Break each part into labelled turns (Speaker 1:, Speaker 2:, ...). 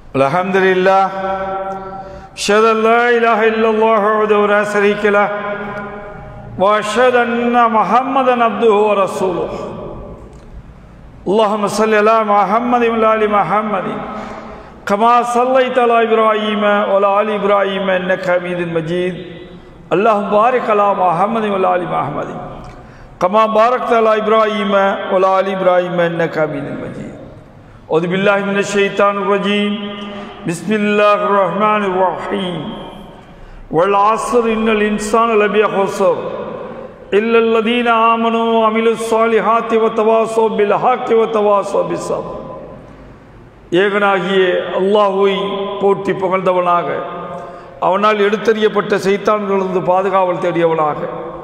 Speaker 1: الحمد لله أشهد أن لا إله إلا الله وحده لا شريك له وأشهد أن محمدا عبده ورسوله اللهم صل على محمد وعلى آل محمد كما صليت على إبراهيم وعلى آل إبراهيم إنك حميد مجيد اللهم بارك على محمد وعلى آل محمد كما باركت على إبراهيم وعلى آل إبراهيم إنك حميد مجيد أعوذ بالله من الشيطان الرجيم بسم الله الرحمن الرحيم والعصر إن الإنسان لفي خسر إلا الذين آمنوا وعملوا الصالحات وتواصوا بالحق وتواصوا بالصبر ஏகனாகிய அல்லாஹுவை போற்றி புகழ்ந்தவனாக அவனால் எடுத்தறியப்பட்ட செய்தான்களிலிருந்து பாதுகாவல் தேடியவனாக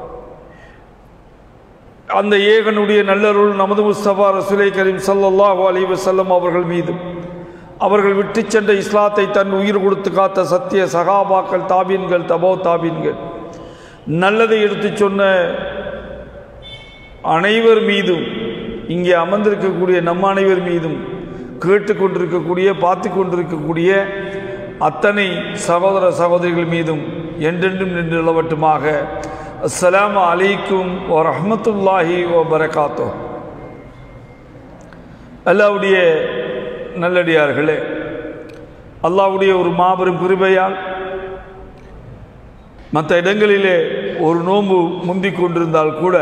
Speaker 1: அந்த ஏகனுடைய நல்லருள் நமது முஸ்தபா ரசுலை கரீம் சல்லல்லாஹு அலைஹி வஸல்லம் அவர்கள் மீதும் அவர்கள் விட்டு சென்ற இஸ்லாத்தை தன் உயிர் கொடுத்து காத்த சத்திய சகாபாக்கள் தாபீன்கள் தபோ தாபீன்கள் நல்லதை எடுத்துச் சொன்ன அனைவர் மீதும் இங்கே அமர்ந்திருக்கக்கூடிய நம் அனைவர் மீதும் கேட்டுக்கொண்டிருக்கக்கூடிய பார்த்து கொண்டிருக்கக்கூடிய அத்தனை சகோதர சகோதரிகள் மீதும் என்றென்றும் நின்று நிலவட்டுமாக அஸ்ஸலாமு அலைக்கும் ஓ ரஹமத்துல்லாஹி ஓ பரகாத்தோ அல்லாவுடைய நல்லடியார்களே அல்லாவுடைய ஒரு மாபெரும் கிருபையால் மற்ற இடங்களிலே ஒரு நோன்பு முந்திக் கொண்டிருந்தால் கூட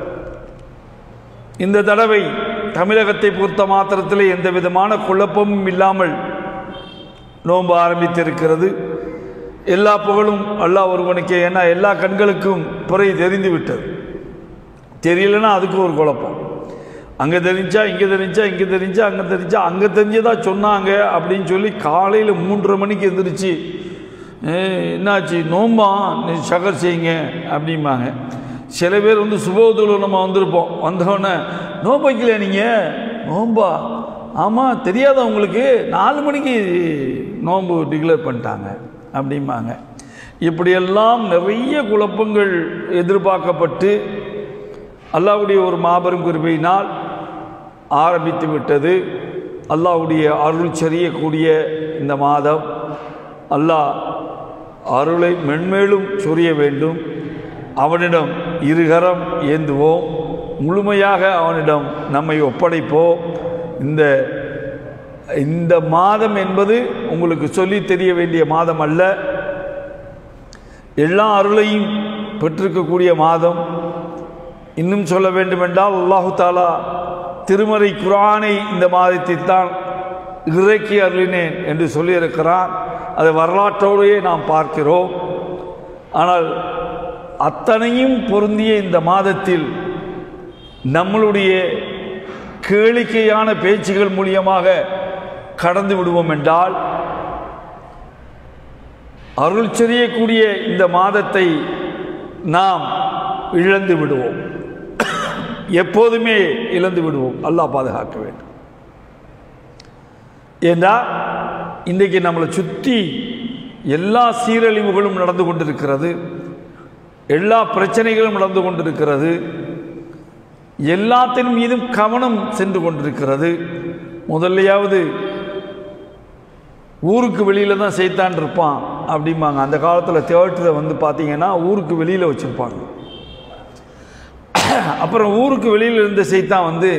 Speaker 1: இந்த தடவை தமிழகத்தை பொறுத்த மாத்திரத்திலே எந்த விதமான குழப்பமும் இல்லாமல் நோன்பு ஆரம்பித்திருக்கிறது எல்லா புகழும் அல்லாஹ் ஒருவனுக்கே ஏன்னா எல்லா கண்களுக்கும் பிறை தெரிந்து விட்டது தெரியலன்னா அதுக்கு ஒரு குழப்பம் அங்கே தெரிஞ்சா இங்கே தெரிஞ்சா இங்கே தெரிஞ்சா அங்கே தெரிஞ்சா அங்கே தெரிஞ்சதா சொன்னாங்க அப்படின்னு சொல்லி காலையில் மூன்றரை மணிக்கு எந்திரிச்சு என்னாச்சு நோம்பா நீ சகர் செய்யுங்க அப்படிம்பாங்க சில பேர் வந்து சுபோதூர் நம்ம வந்திருப்போம் வந்தோடனே நோம்பு வைக்கல நீங்கள் நோம்பா ஆமாம் தெரியாத உங்களுக்கு நாலு மணிக்கு நோன்பு டிக்ளேர் பண்ணிட்டாங்க அப்படிம்பாங்க இப்படியெல்லாம் நிறைய குழப்பங்கள் எதிர்பார்க்கப்பட்டு அல்லாவுடைய ஒரு மாபெரும் கிருபையினால் ஆரம்பித்து விட்டது அல்லாவுடைய அருள் செறியக்கூடிய இந்த மாதம் அல்லாஹ் அருளை மென்மேலும் சொரிய வேண்டும் அவனிடம் இருகரம் ஏந்துவோம் முழுமையாக அவனிடம் நம்மை ஒப்படைப்போம் இந்த இந்த மாதம் என்பது உங்களுக்கு சொல்லி தெரிய வேண்டிய மாதம் அல்ல எல்லா அருளையும் பெற்றிருக்கக்கூடிய மாதம் இன்னும் சொல்ல வேண்டுமென்றால் அல்லாஹு தாலா திருமறை குரானை இந்த மாதத்தை தான் இறக்கி அருளினேன் என்று சொல்லியிருக்கிறான் அதை வரலாற்றோடையே நாம் பார்க்கிறோம் ஆனால் அத்தனையும் பொருந்திய இந்த மாதத்தில் நம்மளுடைய கேளிக்கையான பேச்சுகள் மூலியமாக கடந்து விடுவோம் என்றால் அருள் செறியக்கூடிய இந்த மாதத்தை நாம் இழந்து விடுவோம் எப்போதுமே இழந்து விடுவோம் அல்லாஹ் பாதுகாக்க வேண்டும் ஏண்டா இன்றைக்கு நம்மளை சுற்றி எல்லா சீரழிவுகளும் நடந்து கொண்டிருக்கிறது எல்லா பிரச்சனைகளும் நடந்து கொண்டிருக்கிறது எல்லாத்தின் மீதும் கவனம் சென்று கொண்டிருக்கிறது முதல்லையாவது ஊருக்கு வெளியில் தான் செய்தான் இருப்பான் அப்படிம்பாங்க அந்த காலத்தில் தேட்டரை வந்து பார்த்தீங்கன்னா ஊருக்கு வெளியில் வச்சுருப்பாங்க அப்புறம் ஊருக்கு வெளியில் இருந்த செய்தான் வந்து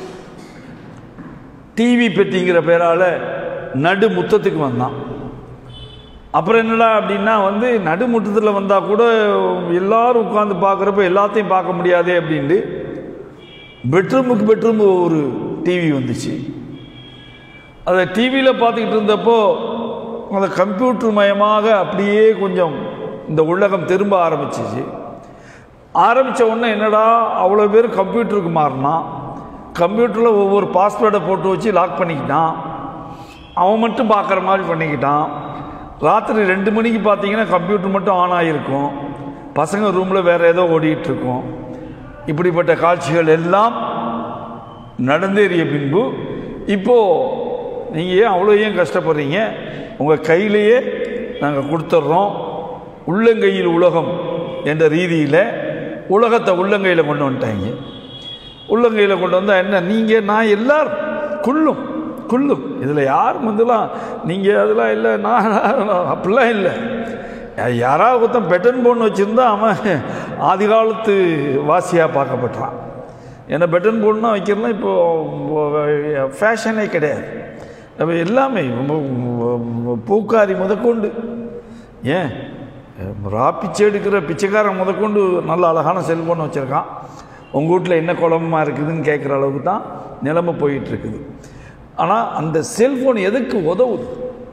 Speaker 1: டிவி பெட்டிங்கிற பேரால் நடு முத்தத்துக்கு வந்தான் அப்புறம் என்னடா அப்படின்னா வந்து நடுமுட்டத்தில் வந்தால் கூட எல்லாரும் உட்காந்து பார்க்குறப்ப எல்லாத்தையும் பார்க்க முடியாதே அப்படின்ட்டு பெட்ரூமுக்கு பெட்ரூம் ஒரு டிவி வந்துச்சு அதை டிவியில் பார்த்துக்கிட்டு இருந்தப்போ அந்த கம்ப்யூட்டர் மயமாக அப்படியே கொஞ்சம் இந்த உலகம் திரும்ப ஆரம்பிச்சிச்சு ஆரம்பித்த உடனே என்னடா அவ்வளோ பேர் கம்ப்யூட்டருக்கு மாறினான் கம்ப்யூட்டரில் ஒவ்வொரு பாஸ்வேர்டை போட்டு வச்சு லாக் பண்ணிக்கிட்டான் அவன் மட்டும் பார்க்குற மாதிரி பண்ணிக்கிட்டான் ராத்திரி ரெண்டு மணிக்கு பார்த்தீங்கன்னா கம்ப்யூட்டர் மட்டும் ஆன் ஆகிருக்கும் பசங்க ரூமில் வேறு ஏதோ ஓடிட்டுருக்கும் இப்படிப்பட்ட காட்சிகள் எல்லாம் நடந்தேறிய பின்பு இப்போது நீங்கள் ஏன் அவ்வளோ ஏன் கஷ்டப்படுறீங்க உங்கள் கையிலேயே நாங்கள் கொடுத்துட்றோம் உள்ளங்கையில் உலகம் என்ற ரீதியில் உலகத்தை உள்ளங்கையில் கொண்டு வந்துட்டாங்க உள்ளங்கையில் கொண்டு வந்தால் என்ன நீங்கள் நான் எல்லாரும் குள்ளும் குள்ளும் இதில் யாரும் வந்துலாம் நீங்கள் அதெல்லாம் இல்லை நான் அப்படிலாம் இல்லை யாராவது ஒருத்தன் பெட்டன் போன் வச்சுருந்தா அவன் ஆதி காலத்து வாசியாக பார்க்கப்பட்டான் ஏன்னா பெட்டன் போன்னா வைக்கிறதுலாம் இப்போது ஃபேஷனே கிடையாது நம்ம எல்லாமே பூக்காரி முதற்கொண்டு ஏன் ரா பிச்சை எடுக்கிற பிச்சைக்காரன் முதற்கொண்டு நல்ல அழகான செல்ஃபோன் வச்சுருக்கான் உங்கள் வீட்டில் என்ன குழம்பமா இருக்குதுன்னு கேட்குற அளவுக்கு தான் நிலைமை போயிட்டு இருக்குது ஆனால் அந்த செல்ஃபோன் எதுக்கு உதவுது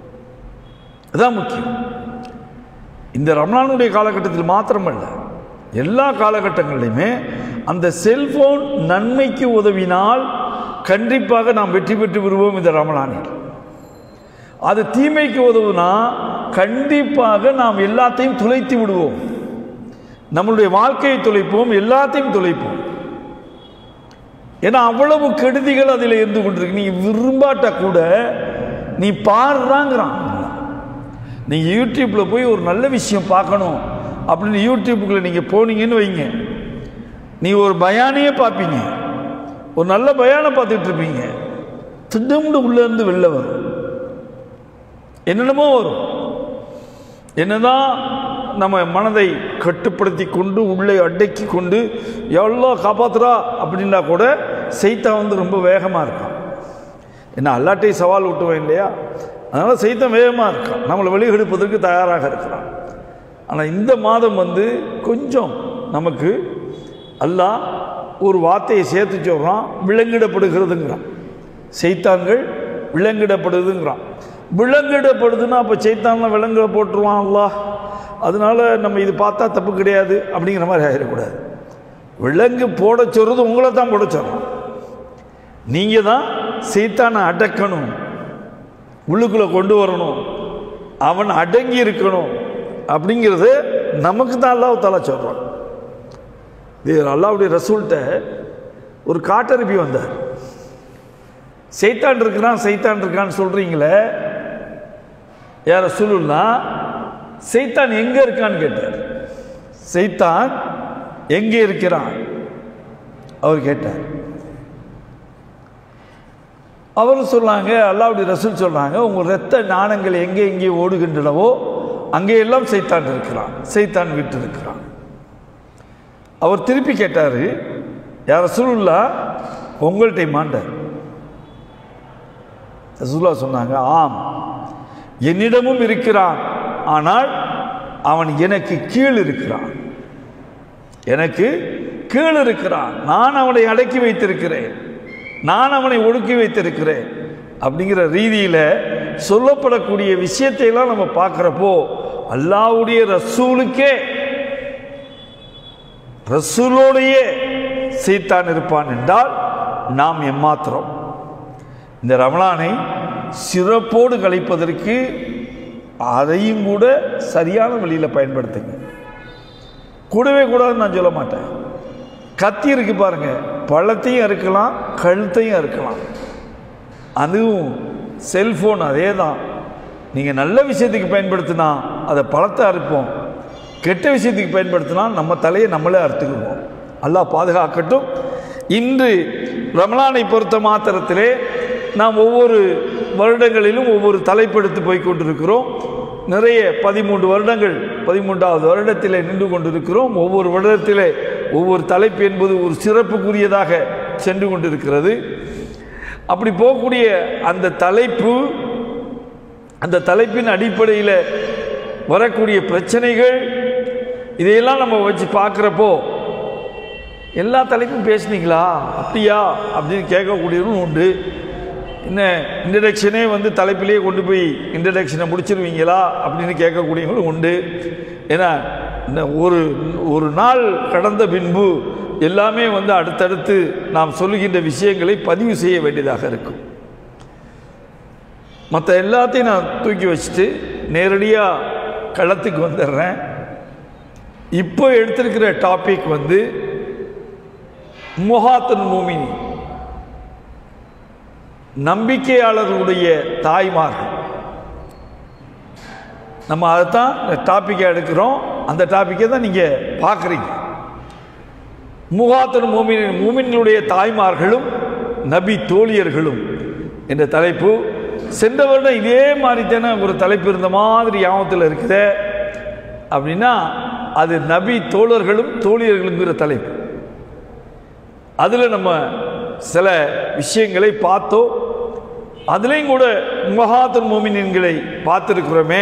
Speaker 1: அதுதான் முக்கியம் இந்த ரமணானுடைய காலகட்டத்தில் மாத்திரமல்ல எல்லா காலகட்டங்களிலுமே அந்த செல்போன் நன்மைக்கு உதவினால் கண்டிப்பாக நாம் வெற்றி பெற்று விடுவோம் இந்த ரமணானில் அது தீமைக்கு உதவுனா கண்டிப்பாக நாம் எல்லாத்தையும் துளைத்து விடுவோம் நம்மளுடைய வாழ்க்கையை துளைப்போம் எல்லாத்தையும் துளைப்போம் ஏன்னா அவ்வளவு கெடுதிகள் அதில் இருந்து கொண்டிருக்கு நீ விரும்பாட்ட கூட நீ பாடுறாங்கிறான் நீங்கள் யூடியூப்பில் போய் ஒரு நல்ல விஷயம் பார்க்கணும் அப்படின்னு யூடியூப்புக்குள்ளே நீங்கள் போனீங்கன்னு வைங்க நீ ஒரு பயானையே பார்ப்பீங்க ஒரு நல்ல பயானை பார்த்துட்டு இருப்பீங்க திட்டம்னு உள்ளேருந்து வெளில வரும் என்னென்னமோ வரும் என்னதான் நம்ம மனதை கட்டுப்படுத்தி கொண்டு உள்ளே அடக்கி கொண்டு எவ்வளோ காப்பாத்துறா அப்படின்னா கூட செய்தா வந்து ரொம்ப வேகமாக இருக்கான் என்ன அல்லாட்டையும் சவால் விட்டுவேன் இல்லையா அதனால் செய்தம் வேகமாக இருக்கான் நம்மளை வெளியெடுப்பதற்கு தயாராக இருக்கிறான் ஆனால் இந்த மாதம் வந்து கொஞ்சம் நமக்கு அல்லாஹ் ஒரு வார்த்தையை சேர்த்து சொல்கிறான் விலங்கிடப்படுகிறதுங்கிறான் செய்தான்கள் விலங்கிடப்படுதுங்கிறான் விலங்கிடப்படுதுன்னா அப்போ செய்தான்லாம் விலங்கிட போட்டுருவான் அல்லாஹ் அதனால நம்ம இது பார்த்தா தப்பு கிடையாது அப்படிங்கிற மாதிரி ஆகிடக்கூடாது விலங்கு போட சொல்கிறது உங்களை தான் போட சொல்கிறான் நீங்கள் தான் சைத்தானை அடக்கணும் உள்ளுக்குள்ளே கொண்டு வரணும் அவன் அடங்கி இருக்கணும் அப்படிங்கிறது நமக்கு தான் அல்லாஹ் தலா சொல்கிறான் இது அல்லாவுடைய ரசூல்கிட்ட ஒரு காட்டருப்பி வந்தார் சைத்தான் இருக்கிறான் சைத்தான் இருக்கான்னு சொல்கிறீங்களே யார் ரசூலுல்லா சைத்தான் எங்கே இருக்கான்னு கேட்டார் சைத்தான் எங்கே இருக்கிறான் அவர் கேட்டார் அவர் சொன்னாங்க அல்லாவுடைய ரசூல் சொன்னாங்க உங்கள் இரத்த நாணங்கள் எங்கே எங்கே ஓடுகின்றனவோ அங்கே எல்லாம் சைத்தான் இருக்கிறான் சைத்தான் விட்டு இருக்கிறான் அவர் திருப்பி கேட்டார் யார் ரசூலுல்லா உங்கள்கிட்ட மாண்டார் ரசூல்லா சொன்னாங்க ஆம் என்னிடமும் இருக்கிறான் ஆனால் அவன் எனக்கு கீழ் இருக்கிறான் எனக்கு கீழ் இருக்கிறான் நான் அவனை அடக்கி வைத்திருக்கிறேன் நான் அவனை ஒடுக்கி வைத்திருக்கிறேன் அப்படிங்கிற ரீதியில் சொல்லப்படக்கூடிய விஷயத்தை எல்லாம் நம்ம பார்க்குறப்போ அல்லாவுடைய ரசூலுக்கே ரசூலோடையே சீத்தான் இருப்பான் என்றால் நாம் எம்மாத்திரம் இந்த ரமலானை சிறப்போடு கழிப்பதற்கு அதையும் கூட சரியான வழியில் பயன்படுத்துங்க கூடவே கூடாதுன்னு நான் சொல்ல மாட்டேன் கத்தி இருக்கு பாருங்க பழத்தையும் அறுக்கலாம் கழுத்தையும் அறுக்கலாம் அதுவும் செல்ஃபோன் அதே தான் நீங்கள் நல்ல விஷயத்துக்கு பயன்படுத்தினா அதை பழத்தை அறுப்போம் கெட்ட விஷயத்துக்கு பயன்படுத்தினா நம்ம தலையை நம்மளே அறுத்துக்குவோம் அல்லாஹ் பாதுகாக்கட்டும் இன்று ரமலானை பொறுத்த மாத்திரத்திலே நாம் ஒவ்வொரு வருடங்களிலும் ஒவ்வொரு தலைப்பெடுத்து போய் கொண்டிருக்கிறோம் நிறைய பதிமூன்று வருடங்கள் பதிமூன்றாவது வருடத்திலே நின்று கொண்டிருக்கிறோம் ஒவ்வொரு வருடத்திலே ஒவ்வொரு தலைப்பு என்பது ஒரு சிறப்புக்குரியதாக சென்று கொண்டிருக்கிறது அப்படி போகக்கூடிய அந்த தலைப்பு அந்த தலைப்பின் அடிப்படையில் வரக்கூடிய பிரச்சனைகள் இதையெல்லாம் நம்ம வச்சு பார்க்குறப்போ எல்லா தலைப்பும் பேசுனீங்களா அப்படியா அப்படின்னு கேட்கக்கூடியவரும் உண்டு என்ன இன்ட்ரடக்ஷனே வந்து தலைப்பிலேயே கொண்டு போய் இன்ட்ரடக்ஷனை முடிச்சிருவீங்களா அப்படின்னு கேட்கக்கூடியவங்களும் உண்டு ஏன்னா இந்த ஒரு ஒரு நாள் கடந்த பின்பு எல்லாமே வந்து அடுத்தடுத்து நாம் சொல்லுகின்ற விஷயங்களை பதிவு செய்ய வேண்டியதாக இருக்கும் மற்ற எல்லாத்தையும் நான் தூக்கி வச்சுட்டு நேரடியாக களத்துக்கு வந்துடுறேன் இப்போ எடுத்திருக்கிற டாபிக் வந்து முஹாத்தன் மூமினி நம்பிக்கையாளர்களுடைய தாய்மார்கள் நம்ம அதைத்தான் டாப்பிக்கை எடுக்கிறோம் அந்த டாப்பிக்கை தான் நீங்கள் பார்க்குறீங்க முகாத்தன் மூமின் மூமின்களுடைய தாய்மார்களும் நபி தோழியர்களும் என்ற தலைப்பு சென்ற வருடம் இதே மாதிரி தானே ஒரு தலைப்பு இருந்த மாதிரி ஞாபகத்தில் இருக்குதே அப்படின்னா அது நபி தோழர்களும் தோழியர்களுங்கிற தலைப்பு அதில் நம்ம சில விஷயங்களை பார்த்தோம் அதுலேயும் கூட முகாத்துல் மோமின்களை பார்த்துருக்குறோமே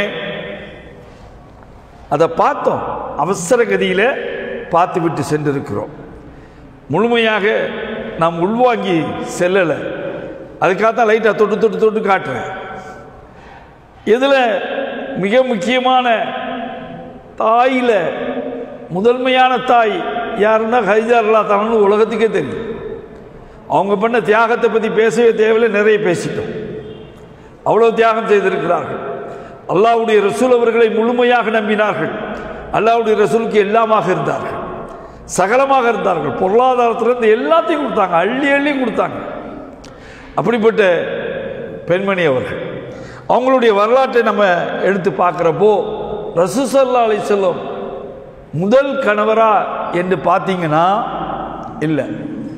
Speaker 1: அதை பார்த்தோம் அவசர கதியில் பார்த்து விட்டு சென்றிருக்கிறோம் முழுமையாக நாம் உள்வாங்கி செல்லலை அதுக்காகத்தான் லைட்டாக தொட்டு தொட்டு தொட்டு காட்டுறேன் இதில் மிக முக்கியமான தாயில் முதன்மையான தாய் யாருன்னா ஹைஜார்லா தானு உலகத்துக்கே தெரியும் அவங்க பண்ண தியாகத்தை பற்றி பேசவே தேவையில்லை நிறைய பேசிட்டோம் அவ்வளோ தியாகம் செய்திருக்கிறார்கள் அல்லாவுடைய ரசூல் அவர்களை முழுமையாக நம்பினார்கள் அல்லாவுடைய ரசூலுக்கு எல்லாமாக இருந்தார்கள் சகலமாக இருந்தார்கள் பொருளாதாரத்திலிருந்து எல்லாத்தையும் கொடுத்தாங்க அள்ளி அள்ளி கொடுத்தாங்க அப்படிப்பட்ட பெண்மணி அவர்கள் அவங்களுடைய வரலாற்றை நம்ம எடுத்து பார்க்குறப்போ ரசூசல்லா அலி செல்லம் முதல் கணவரா என்று பார்த்தீங்கன்னா இல்லை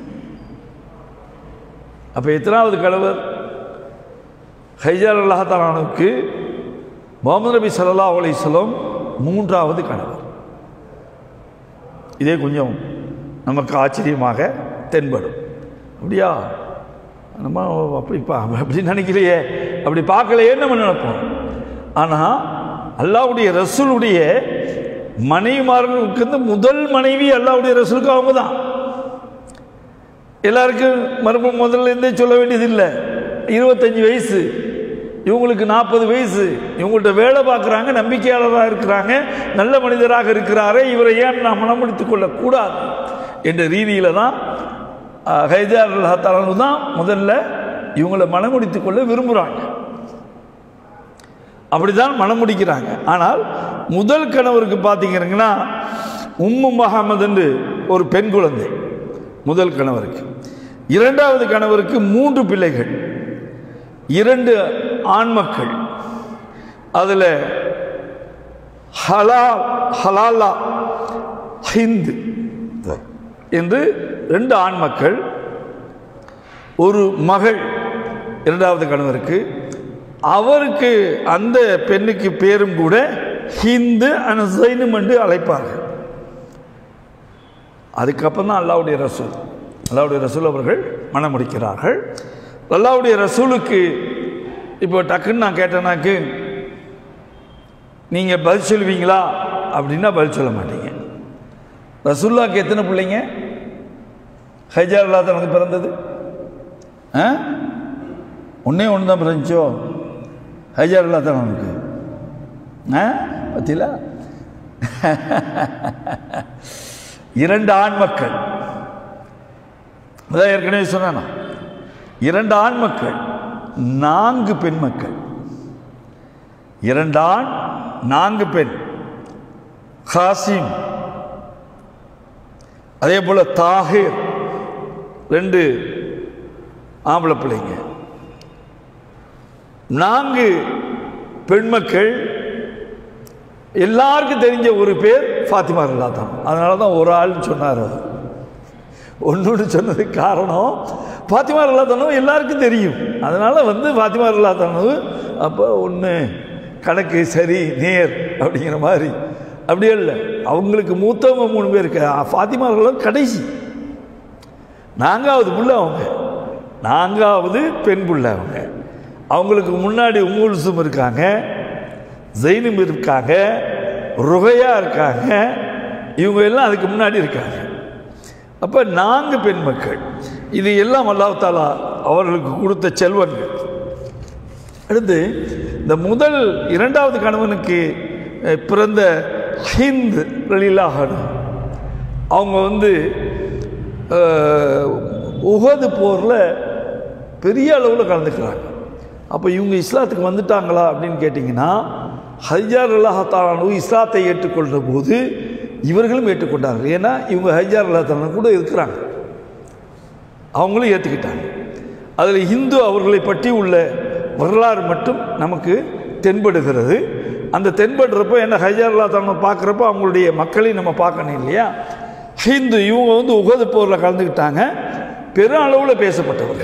Speaker 1: அப்போ எத்தனாவது கணவர் ஹைஜார் அல்லாஹாலானுக்கு முகமது நபி சல்லா அலிஸ்லம் மூன்றாவது கணவர் இதே கொஞ்சம் நமக்கு ஆச்சரியமாக தென்படும் அப்படியா நம்ம அப்படி பா அப்படி நினைக்கலையே அப்படி பார்க்கலையே நம்ம நினைப்போம் ஆனால் அல்லாவுடைய ரசூலுடைய மனைவிமார்களுக்கு வந்து முதல் மனைவி அல்லாவுடைய ரசூலுக்கு அவங்க தான் எல்லாருக்கும் மறுபடியும் முதல்ல இருந்தே சொல்ல வேண்டியதில்லை இருபத்தஞ்சி வயசு இவங்களுக்கு நாற்பது வயசு இவங்கள்ட்ட வேலை பார்க்குறாங்க நம்பிக்கையாளராக இருக்கிறாங்க நல்ல மனிதராக இருக்கிறாரே இவரை ஏன் நாம் மனமுடித்துக் கொள்ளக்கூடாது என்ற ரீதியில் தான் ஹைஜார் அல்லாத்தாலு தான் முதல்ல இவங்களை மனமுடித்துக் கொள்ள விரும்புகிறாங்க அப்படிதான் மனம் முடிக்கிறாங்க ஆனால் முதல் கணவருக்கு பார்த்தீங்கன்னா உம்மு மஹமது என்று ஒரு பெண் குழந்தை முதல் கணவருக்கு இரண்டாவது கணவருக்கு மூன்று பிள்ளைகள் இரண்டு ஆண் மக்கள் அதில் ஹலா ஹலாலா ஹிந்து என்று ரெண்டு ஆண் மக்கள் ஒரு மகள் இரண்டாவது கணவருக்கு அவருக்கு அந்த பெண்ணுக்கு பேரும் கூட ஹிந்து அனசைனும் என்று அழைப்பார்கள் அதுக்கப்புறம் தான் அல்லாவுடைய ரசூல் அல்லாவுடைய ரசூல் அவர்கள் மனம் முடிக்கிறார்கள் அல்லாவுடைய ரசூலுக்கு இப்போ டக்குன்னு நான் கேட்டேனாக்கு நீங்கள் பதில் சொல்லுவீங்களா அப்படின்னா பதில் சொல்ல மாட்டீங்க ரசூல்லாக்கு எத்தனை பிள்ளைங்க ஹைஜார் அல்லா தனக்கு பிறந்தது ஆ ஒன்றே ஒன்று தான் பிறந்துச்சோ ஹைஜார் அல்லா தனக்கு ஆ பத்திலா இரண்டு ஆண் மக்கள் அதான் ஏற்கனவே சொன்னா இரண்டு ஆண் மக்கள் நான்கு பெண் மக்கள் இரண்டு ஆண் நான்கு பெண் ஹாசிம் அதே போல தாகிர் ரெண்டு ஆம்பளை பிள்ளைங்க நான்கு பெண் மக்கள் எல்லாருக்கும் தெரிஞ்ச ஒரு பேர் ஃபாத்திமா அல்லா தான் அதனால தான் ஒரு ஆள்னு சொன்னார் அவர் ஒன்று சொன்னதுக்கு காரணம் ஃபாத்திமா அல்லா தானும் எல்லாருக்கும் தெரியும் அதனால் வந்து ஃபாத்திமா அல்லா தானும் அப்போ ஒன்று கணக்கு சரி நேர் அப்படிங்கிற மாதிரி அப்படியே இல்லை அவங்களுக்கு மூத்தவங்க மூணு பேருக்கு ஃபாத்திமா அல்லா கடைசி நான்காவது புள்ள அவங்க நான்காவது பெண் புள்ள அவங்க அவங்களுக்கு முன்னாடி உங்குல்சும் இருக்காங்க ஜெயினும் இருக்காங்க ருகையா இருக்காங்க இவங்க எல்லாம் அதுக்கு முன்னாடி இருக்காங்க அப்போ நான்கு பெண் மக்கள் இது எல்லாம் அல்லாஹாலா அவர்களுக்கு கொடுத்த செல்வங்கள் அடுத்து இந்த முதல் இரண்டாவது கணவனுக்கு அஹ், பிறந்த ஹிந்த் ரலீலாஹனு அவங்க வந்து அஹ், உஹது போரில் பெரிய அளவில் கலந்துக்கிறாங்க அப்போ இவங்க இஸ்லாத்துக்கு வந்துட்டாங்களா அப்படின்னு கேட்டிங்கன்னா ஹைஜார் அல்லாஹாலு இஸ்லாத்தை ஏற்றுக்கொள்கிற போது இவர்களும் ஏற்றுக்கொண்டார்கள் ஏன்னா இவங்க ஹைஜார் அல்லாஹாலு கூட இருக்கிறாங்க அவங்களும் ஏற்றுக்கிட்டாங்க அதில் இந்து அவர்களை பற்றி உள்ள வரலாறு மட்டும் நமக்கு தென்படுகிறது அந்த தென்படுறப்ப என்ன ஹைஜார் அல்லா தன்னை பார்க்குறப்ப அவங்களுடைய மக்களையும் நம்ம பார்க்கணும் இல்லையா ஹிந்து இவங்க வந்து உகது போரில் கலந்துக்கிட்டாங்க பெரும் அளவில் பேசப்பட்டவர்கள்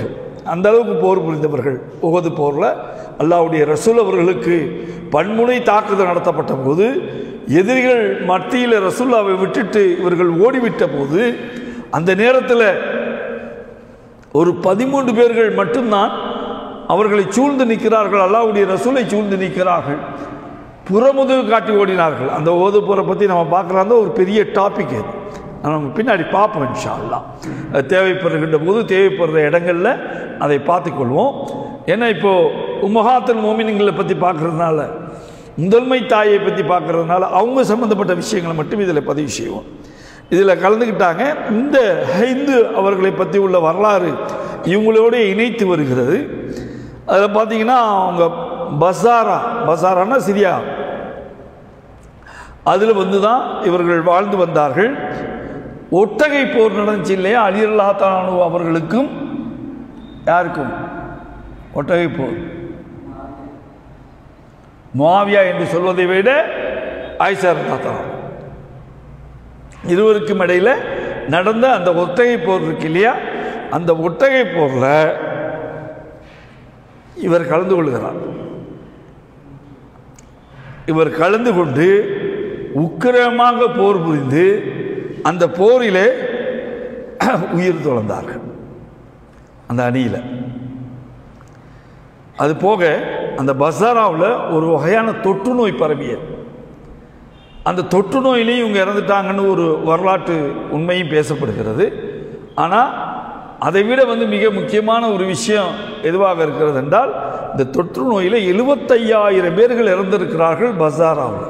Speaker 1: அந்த அளவுக்கு போர் புரிந்தவர்கள் உகது போரில் அல்லாவுடைய ரசூல் அவர்களுக்கு பன்முனை தாக்குதல் நடத்தப்பட்ட போது எதிரிகள் மத்தியில் ரசூல்லாவை விட்டுட்டு இவர்கள் ஓடிவிட்ட போது அந்த நேரத்தில் ஒரு பதிமூன்று பேர்கள் மட்டும்தான் அவர்களை சூழ்ந்து நிற்கிறார்கள் அல்லாவுடைய ரசூலை சூழ்ந்து நிற்கிறார்கள் புறமுதுகு காட்டி ஓடினார்கள் அந்த ஓது போரை பற்றி நம்ம பார்க்குறாங்க ஒரு பெரிய டாபிக் அது நம்ம பின்னாடி பார்ப்போம் இன்ஷா அல்லா அது தேவைப்படுகின்ற போது தேவைப்படுற இடங்களில் அதை பார்த்துக்கொள்வோம் ஏன்னா இப்போது உமஹாத்தல் மோமினிங்களை பற்றி பார்க்குறதுனால முதன்மை தாயை பற்றி பார்க்குறதுனால அவங்க சம்மந்தப்பட்ட விஷயங்களை மட்டும் இதில் பதிவு செய்வோம் இதில் கலந்துக்கிட்டாங்க இந்த ஹைந்து அவர்களை பற்றி உள்ள வரலாறு இவங்களோட இணைத்து வருகிறது அதில் பார்த்தீங்கன்னா அவங்க பசாரா பசாரானா சிரியா அதில் வந்து தான் இவர்கள் வாழ்ந்து வந்தார்கள் ஒட்டகை போர் நடந்துச்சு இல்லையா அலிரல்லா தானு அவர்களுக்கும் யாருக்கும் ஒட்டகை போர் முவாவியா என்று சொல்வதை விட ஆயிஷா தாத்தா இருவருக்கும் இடையில நடந்த அந்த ஒட்டகை போர் இருக்கு இல்லையா அந்த ஒட்டகை போரில் இவர் கலந்து கொள்கிறார் இவர் கலந்து கொண்டு உக்கிரமாக போர் புரிந்து அந்த போரிலே உயிர் துறந்தார்கள் அந்த அணியில் அது போக அந்த பசாராவில் ஒரு வகையான தொற்று நோய் பரவியது அந்த தொற்று நோயிலையும் இவங்க இறந்துட்டாங்கன்னு ஒரு வரலாற்று உண்மையும் பேசப்படுகிறது ஆனால் அதை விட வந்து மிக முக்கியமான ஒரு விஷயம் எதுவாக இருக்கிறது என்றால் இந்த தொற்று நோயில் எழுபத்தையாயிரம் பேர்கள் இறந்திருக்கிறார்கள் பசாராவில்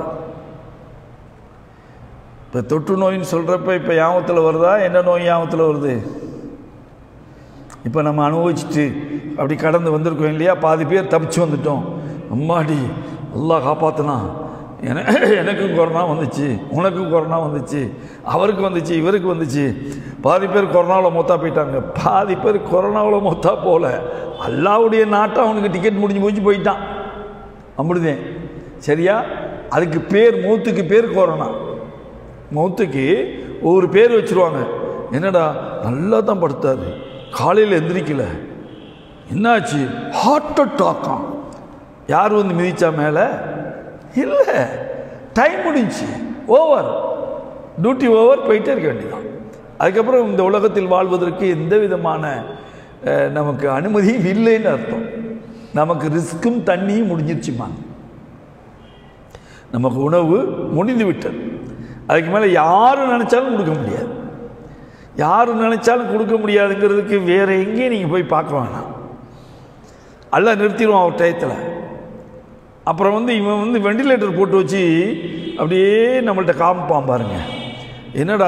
Speaker 1: இப்போ தொற்று நோயின்னு சொல்கிறப்ப இப்போ யாபத்தில் வருதா என்ன நோய் யாபத்தில் வருது இப்போ நம்ம அனுபவிச்சுட்டு அப்படி கடந்து வந்திருக்கோம் இல்லையா பாதி பேர் தப்பிச்சு வந்துட்டோம் அம்மாடி அல்லாஹ் காப்பாற்றினா என எனக்கும் கொரோனா வந்துச்சு உனக்கும் கொரோனா வந்துச்சு அவருக்கு வந்துச்சு இவருக்கு வந்துச்சு பாதி பேர் கொரோனாவில் மொத்தா போயிட்டாங்க பாதி பேர் கொரோனாவில் மொத்தா போகல அல்லாவுடைய நாட்டை அவனுக்கு டிக்கெட் முடிஞ்சு போச்சு போயிட்டான் அப்படிதேன் சரியா அதுக்கு பேர் மூத்துக்கு பேர் கொரோனா மௌத்துக்கு ஒவ்வொரு பேர் வச்சுருவாங்க என்னடா நல்லா தான் படுத்தாரு காலையில் எந்திரிக்கல என்னாச்சு ஹார்ட் அட்டாக்காம் யார் வந்து மிதிச்சா மேலே இல்லை டைம் முடிஞ்சு ஓவர் டியூட்டி ஓவர் போயிட்டே இருக்க வேண்டியதான் அதுக்கப்புறம் இந்த உலகத்தில் வாழ்வதற்கு எந்த விதமான அஹ், நமக்கு அனுமதியும் இல்லைன்னு அர்த்தம் நமக்கு ரிஸ்க்கும் தண்ணியும் முடிஞ்சிருச்சுமாங்க நமக்கு உணவு முடிந்து விட்டது அதுக்கு மேலே யார் நினச்சாலும் கொடுக்க முடியாது யார் நினச்சாலும் கொடுக்க முடியாதுங்கிறதுக்கு வேறு எங்கேயும் நீங்கள் போய் பார்க்க வேணாம் எல்லாம் நிறுத்திடுவான் அவர் டயத்தில் அப்புறம் வந்து இவன் வந்து வெண்டிலேட்டர் போட்டு வச்சு அப்படியே நம்மள்ட்ட காமிப்பான் பாருங்க என்னடா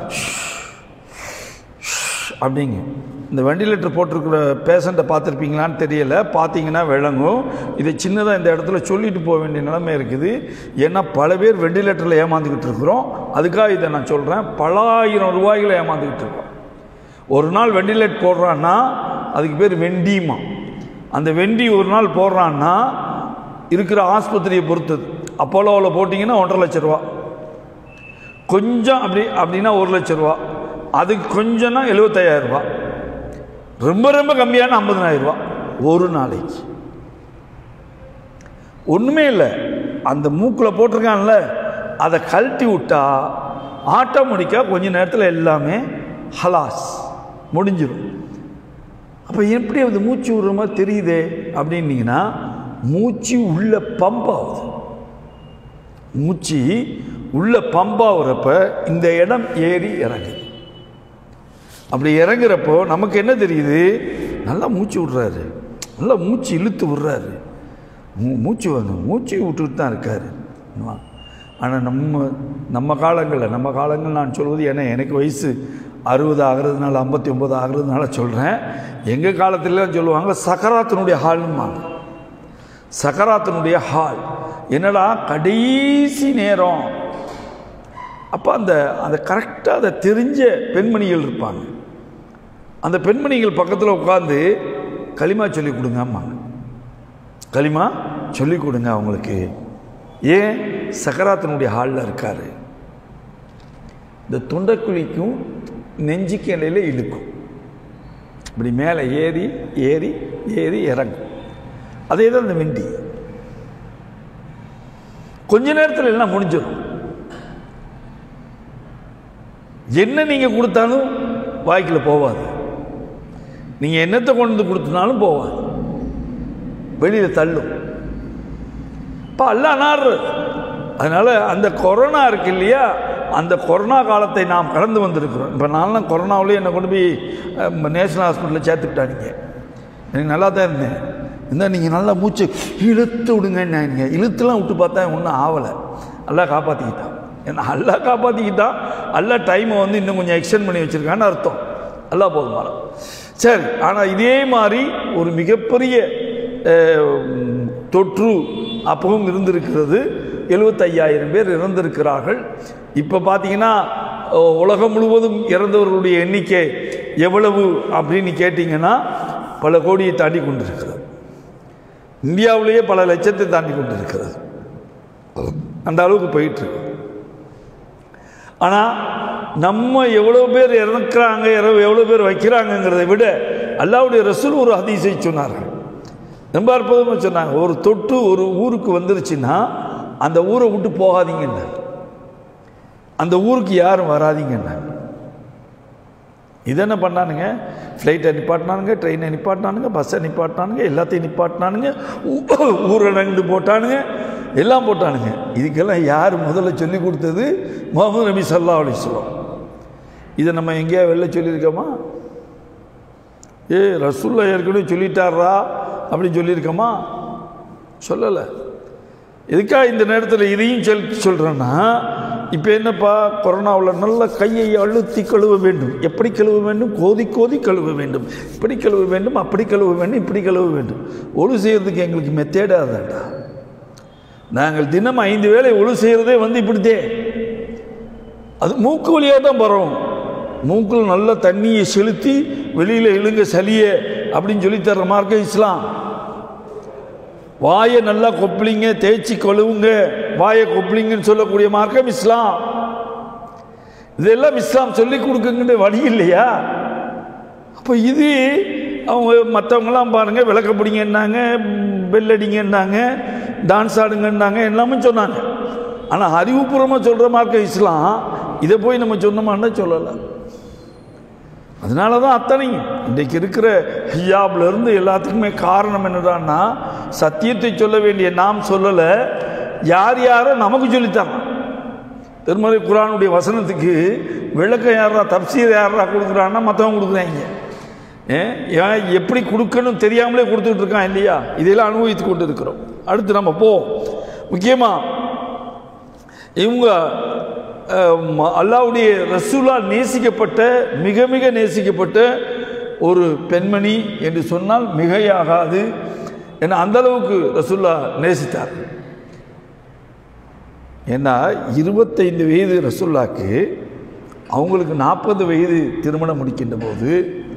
Speaker 1: அப்படிங்க இந்த வெண்டிலேட்டர் போட்டிருக்கிற பேஷண்ட்டை பார்த்துருப்பீங்களான்னு தெரியல பார்த்தீங்கன்னா விளங்கும் இதை சின்னதாக இந்த இடத்துல சொல்லிட்டு போக வேண்டிய நிலைமை இருக்குது ஏன்னா பல பேர் வெண்டிலேட்டரில் ஏமாந்துக்கிட்டு இருக்கிறோம் அதுக்காக இதை நான் சொல்கிறேன் பல ஆயிரம் ரூபாய்களை ஏமாந்துக்கிட்டு இருக்கோம் ஒரு நாள் வெண்டிலேட் போடுறான்னா அதுக்கு பேர் வெண்டிமா அந்த வெண்டி ஒரு நாள் போடுறான்னா இருக்கிற ஆஸ்பத்திரியை பொறுத்தது அப்போலோவில் போட்டிங்கன்னா ஒன்றரை லட்ச ரூபா கொஞ்சம் அப்படி அப்படின்னா ஒரு லட்ச ரூபா அதுக்கு கொஞ்சம்னா எழுபத்தையாயிரம் ரூபா ரொம்ப ரொம்ப கம்மியான ஐம்பதனாயிரம் ரூபா ஒரு நாளைக்கு ஒன்றுமே இல்லை அந்த மூக்கில் போட்டிருக்கான்ல அதை கழட்டி விட்டா ஆட்டோமேட்டிக்காக கொஞ்ச நேரத்தில் எல்லாமே ஹலாஸ் முடிஞ்சிடும் அப்போ எப்படி அது மூச்சு விடுற மாதிரி தெரியுதே அப்படின்னீங்கன்னா மூச்சு உள்ள பம்ப் ஆகுது மூச்சு உள்ள பம்ப் ஆகுறப்ப இந்த இடம் ஏறி இறங்குது அப்படி இறங்குறப்போ நமக்கு என்ன தெரியுது நல்லா மூச்சு விடுறாரு நல்லா மூச்சு இழுத்து விடுறாரு மூ- மூச்சு வரணும் மூச்சு விட்டுட்டு தான் இருக்காரு ஆனால் நம்ம நம்ம காலங்களில் நம்ம காலங்கள் நான் சொல்வது ஏன்னா எனக்கு வயசு அறுபது ஆகிறதுனால ஐம்பத்தி ஒம்பது ஆகிறதுனால சொல்கிறேன் எங்கள் காலத்துலலாம் சொல்லுவாங்க சக்கராத்தினுடைய ஹால்னுவாங்க சக்கராத்தினுடைய ஹால் என்னடா கடைசி நேரம் அப்போ அந்த அந்த கரெக்டாக அதை தெரிஞ்ச பெண்மணிகள் இருப்பாங்க அந்த பெண்மணிகள் பக்கத்தில் உட்காந்து களிமா சொல்லி கொடுங்கம்மாங்க களிமா சொல்லி கொடுங்க அவங்களுக்கு ஏன் சக்கராத்தினுடைய ஹாலில் இருக்காரு இந்த தொண்டைக்குழிக்கும் நெஞ்சுக்கு இடையில இழுக்கும் இப்படி மேலே ஏறி ஏறி ஏறி இறங்கும் அதே தான் இந்த வெண்டி கொஞ்ச நேரத்தில் எல்லாம் முடிஞ்சிடும் என்ன நீங்கள் கொடுத்தாலும் வாய்க்குள்ள போவாது நீங்கள் என்னத்தை கொண்டு வந்து கொடுத்தனாலும் போவாது வெளியில் தள்ளும் இப்போ அல்ல நாடுறது அதனால் அந்த கொரோனா இருக்கு இல்லையா அந்த கொரோனா காலத்தை நாம் கடந்து வந்திருக்கிறோம் இப்போ நான்லாம் கொரோனாவிலே என்னை கொண்டு போய் அஹ், நேஷனல் ஹாஸ்பிட்டலில் சேர்த்துக்கிட்டானுங்க எனக்கு நல்லா தான் இருந்தேன் இருந்தால் நீங்கள் நல்லா மூச்சு இழுத்து விடுங்கன்னாங்க இழுத்துலாம் விட்டு பார்த்தா ஒன்றும் ஆகலை நல்லா காப்பாற்றிக்கிட்டான் ஏன்னா அல்லா காப்பாற்றிக்கிட்டான் அல்லா டைமை வந்து இன்னும் கொஞ்சம் எக்ஸ்டெண்ட் பண்ணி வச்சுருக்கான்னு அர்த்தம் அல்லா போதுமான சரி ஆனால் இதே மாதிரி ஒரு மிகப்பெரிய அஹ், தொற்று அப்பவும் இருந்திருக்கிறது எழுபத்தையாயிரம் பேர் இறந்திருக்கிறார்கள் இப்போ பார்த்தீங்கன்னா அஹ், உலகம் முழுவதும் இறந்தவர்களுடைய எண்ணிக்கை எவ்வளவு அப்படின்னு கேட்டிங்கன்னா பல கோடியை தாண்டி கொண்டிருக்கிறது இந்தியாவிலேயே பல லட்சத்தை தாண்டி கொண்டிருக்கிறது அந்த அளவுக்கு போயிட்டு இருக்கு ஆனால் நம்ம எவ்வளோ பேர் இறக்குறாங்க எவ்வளோ எவ்வளோ பேர் வைக்கிறாங்கங்கிறதை விட அல்லாவுடைய ரசூல் ஒரு ஹதீஸை சொன்னார்கள் ரொம்ப அற்புதமாக சொன்னாங்க ஒரு தொட்டு ஒரு ஊருக்கு வந்துருச்சுன்னா அந்த ஊரை விட்டு போகாதீங்கன்னு அந்த ஊருக்கு யாரும் வராதீங்கன்னு இது என்ன பண்ணானுங்க ஃப்ளைட்டை நிப்பாட்டினானுங்க ட்ரெயினை நிப்பாட்டினானுங்க பஸ்ஸை நிப்பாட்டினானுங்க எல்லாத்தையும் நிப்பாட்டினானுங்க ஊ- ஊரடங்கு போட்டானுங்க எல்லாம் போட்டானுங்க இதுக்கெல்லாம் யார் முதல்ல சொல்லி கொடுத்தது முகமது நபி சல்லா அலிஸ்லாம் இதை நம்ம எங்கேயா வெளில சொல்லியிருக்கோமா ஏ ரசூல்லா ஏற்கனவே சொல்லிட்டாரா அப்படின்னு சொல்லியிருக்கோமா சொல்லலை எதுக்காக இந்த நேரத்தில் இதையும் சொல் சொல்கிறேன்னா இப்போ என்னப்பா கொரோனாவில் நல்ல கையை அழுத்தி கழுவ வேண்டும் எப்படி கழுவ வேண்டும் கோதி கோதி கழுவ வேண்டும் இப்படி கழுவ வேண்டும் அப்படி கழுவ வேண்டும் இப்படி கழுவ வேண்டும் ஒழு செய்கிறதுக்கு எங்களுக்கு மெத்தேடாதாண்டா நாங்கள் தினம் ஐந்து வேளை ஒழு செய்கிறதே வந்து இப்படித்தே அது மூக்கு வழியாக தான் பரவும் மூக்கில் நல்ல தண்ணியை செலுத்தி வெளியில் இழுங்க சளியே அப்படின்னு சொல்லித் தர்ற மார்க்கம் இஸ்லாம் வாயை நல்லா கொப்பளிங்க தேய்ச்சி கழுவுங்க வாயை கொப்பளிங்கன்னு சொல்லக்கூடிய மார்க்கம் இஸ்லாம் இதெல்லாம் இஸ்லாம் சொல்லி கொடுக்குங்கிற வழி இல்லையா அப்போ இது அவங்க மற்றவங்களாம் பாருங்க விளக்க பிடிங்கன்னாங்க பெல் அடிங்கன்னாங்க டான்ஸ் ஆடுங்கன்னாங்க எல்லாமே சொன்னாங்க ஆனால் அறிவுபூர்வமாக சொல்கிற மார்க்கம் இஸ்லாம் இதை போய் நம்ம சொன்னோமான்னா சொல்லலை அதனால தான் அத்தனையும் இன்றைக்கு இருக்கிற ஹிஜாப்ல இருந்து எல்லாத்துக்குமே காரணம் என்னடான்னா சத்தியத்தை சொல்ல வேண்டிய நாம் சொல்லலை யார் யாரோ நமக்கு சொல்லித்தாங்க திருமலை குரானுடைய வசனத்துக்கு விளக்கம் யாரா தப்சீர் யாரா கொடுக்குறான்னா மற்றவங்க கொடுக்குறாங்க ஏன் ஏன் எப்படி கொடுக்கணும் தெரியாமலே கொடுத்துட்டு இருக்கான் இல்லையா இதெல்லாம் அனுபவித்து கொண்டு இருக்கிறோம் அடுத்து நம்ம போ முக்கியமாக இவங்க அஹ், ம- அல்லாவுடைய ரசூலா நேசிக்கப்பட்ட மிக மிக நேசிக்கப்பட்ட ஒரு பெண்மணி என்று சொன்னால் மிகையாகாது ஏன்னா அந்த அளவுக்கு ரசூல்லா நேசித்தார் ஏன்னா இருபத்தைந்து வயது ரசூல்லாக்கு அவங்களுக்கு நாற்பது வயது திருமணம் முடிக்கின்ற போது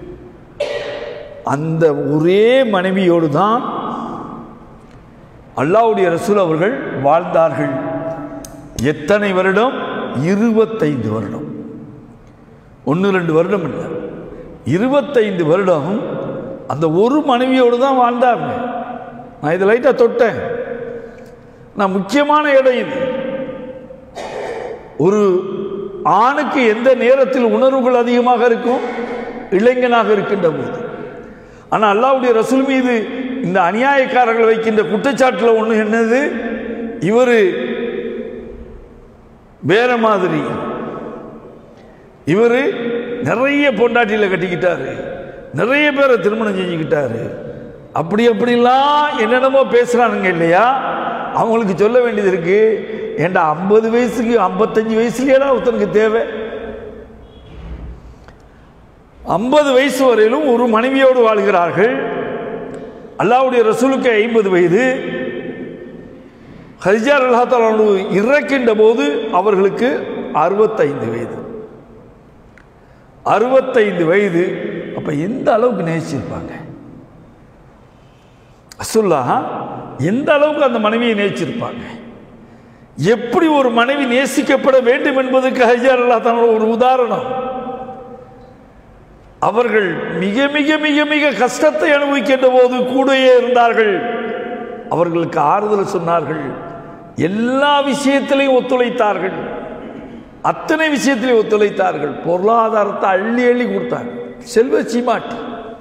Speaker 1: அந்த ஒரே மனைவியோடு தான் அல்லாவுடைய ரசூல் அவர்கள் வாழ்ந்தார்கள் எத்தனை வருடம் இருபத்தைந்து வருடம் ஒன்று ரெண்டு வருடம் இல்லை இருபத்தைந்து வருடம் அந்த ஒரு மனைவியோடு தான் வாழ்ந்தாங்க நான் இதை லைட்டாக தொட்டேன் நான் முக்கியமான இடம் இது ஒரு ஆணுக்கு எந்த நேரத்தில் உணர்வுகள் அதிகமாக இருக்கும் இளைஞனாக இருக்கின்ற போது ஆனால் அல்லாவுடைய ரசூல் மீது இந்த அநியாயக்காரர்கள் வைக்கின்ற குற்றச்சாட்டில் ஒன்று என்னது இவர் வேற மாதிரி இவர் நிறைய பொண்டாட்டியில் கட்டிக்கிட்டாரு நிறைய பேரை திருமணம் செஞ்சுக்கிட்டாரு அப்படி அப்படிலாம் என்னென்னமோ பேசுகிறானுங்க இல்லையா அவங்களுக்கு சொல்ல வேண்டியது இருக்கு ஏண்டா ஐம்பது வயசுக்கு ஐம்பத்தஞ்சு வயசுலயேடா ஒருத்தனுக்கு தேவை ஐம்பது வயசு வரையிலும் ஒரு மனைவியோடு வாழ்கிறார்கள் அல்லாவுடைய ரசூலுக்கு ஐம்பது வயது ஹரிஜார் அல்லாத்தாலு இறக்கின்ற போது அவர்களுக்கு அறுபத்தைந்து வயது அறுபத்தைந்து வயது அப்ப எந்த அளவுக்கு நேசிச்சிருப்பாங்க ரசூல்லா எந்த அளவுக்கு அந்த மனைவியை நேசிச்சிருப்பாங்க எப்படி ஒரு மனைவி நேசிக்கப்பட வேண்டும் என்பதற்கு ஹரிஜார் அல்லா ஒரு உதாரணம் அவர்கள் மிக மிக மிக மிக கஷ்டத்தை அனுபவிக்கின்ற போது கூடயே இருந்தார்கள் அவர்களுக்கு ஆறுதல் சொன்னார்கள் எல்லா விஷயத்திலையும் ஒத்துழைத்தார்கள் அத்தனை விஷயத்திலையும் ஒத்துழைத்தார்கள் பொருளாதாரத்தை அள்ளி அள்ளி கொடுத்தாங்க செல்வ சீமாட்டி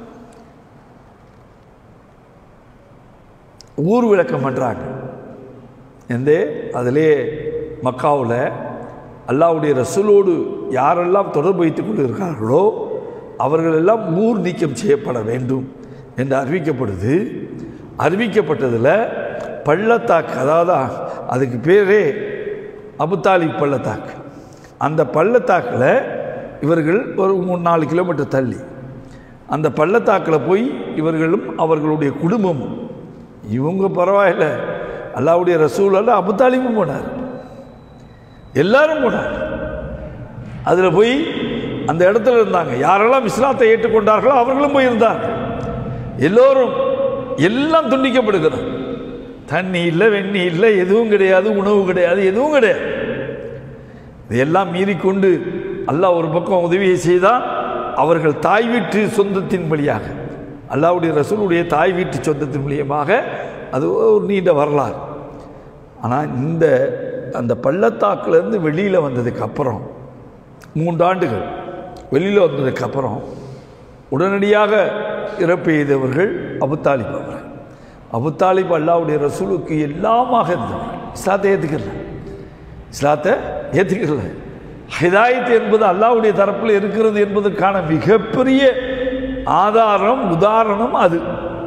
Speaker 1: ஊர் விளக்கம் பண்ணுறாங்க எந்த அதிலே மக்காவில் அல்லாவுடைய ரசூலோடு யாரெல்லாம் தொடர்பு வைத்துக் கொண்டிருக்கிறார்களோ அவர்கள் எல்லாம் ஊர் நீக்கம் செய்யப்பட வேண்டும் என்று அறிவிக்கப்படுது அறிவிக்கப்பட்டதில் பள்ளத்தாக்கு அதாவது அதுக்கு பேரே அபுத்தாலி பள்ளத்தாக்கு அந்த பள்ளத்தாக்கில் இவர்கள் ஒரு மூணு நாலு கிலோமீட்டர் தள்ளி அந்த பள்ளத்தாக்கில் போய் இவர்களும் அவர்களுடைய குடும்பமும் இவங்க பரவாயில்ல அல்லாவுடைய ரசூலால் அபுத்தாலிமும் போனார் எல்லாரும் போனார் அதில் போய் அந்த இடத்துல இருந்தாங்க யாரெல்லாம் இஸ்லாத்தை ஏற்றுக்கொண்டார்களோ அவர்களும் போயிருந்தாங்க எல்லோரும் எல்லாம் துண்டிக்கப்படுகிறது தண்ணி இல்லை வெண்ணி இல்லை எதுவும் கிடையாது உணவு கிடையாது எதுவும் கிடையாது இதையெல்லாம் மீறிக்கொண்டு அல்லாஹ் ஒரு பக்கம் உதவியை செய்தால் அவர்கள் தாய் வீட்டு சொந்தத்தின் வழியாக அல்லாவுடைய ரசூலுடைய தாய் வீட்டு சொந்தத்தின் மூலியமாக அது ஒரு நீண்ட வரலாறு ஆனால் இந்த அந்த பள்ளத்தாக்குலேருந்து வெளியில் வந்ததுக்கு அப்புறம் மூன்றாண்டுகள் வெளியில் வந்ததுக்கு அப்புறம் உடனடியாக இறப்பு எய்தவர்கள் அபுத்தாலிப் அவர்கள் அபுத்தாலிப் அல்லாவுடைய ரசூலுக்கு எல்லாமாக இருந்தவர் இஸ்லாத்தை ஏற்றுக்கல இஸ்லாத்தை ஏற்றுக்கல ஹிதாயத் என்பது அல்லாவுடைய தரப்பில் இருக்கிறது என்பதற்கான மிகப்பெரிய ஆதாரம் உதாரணம் அது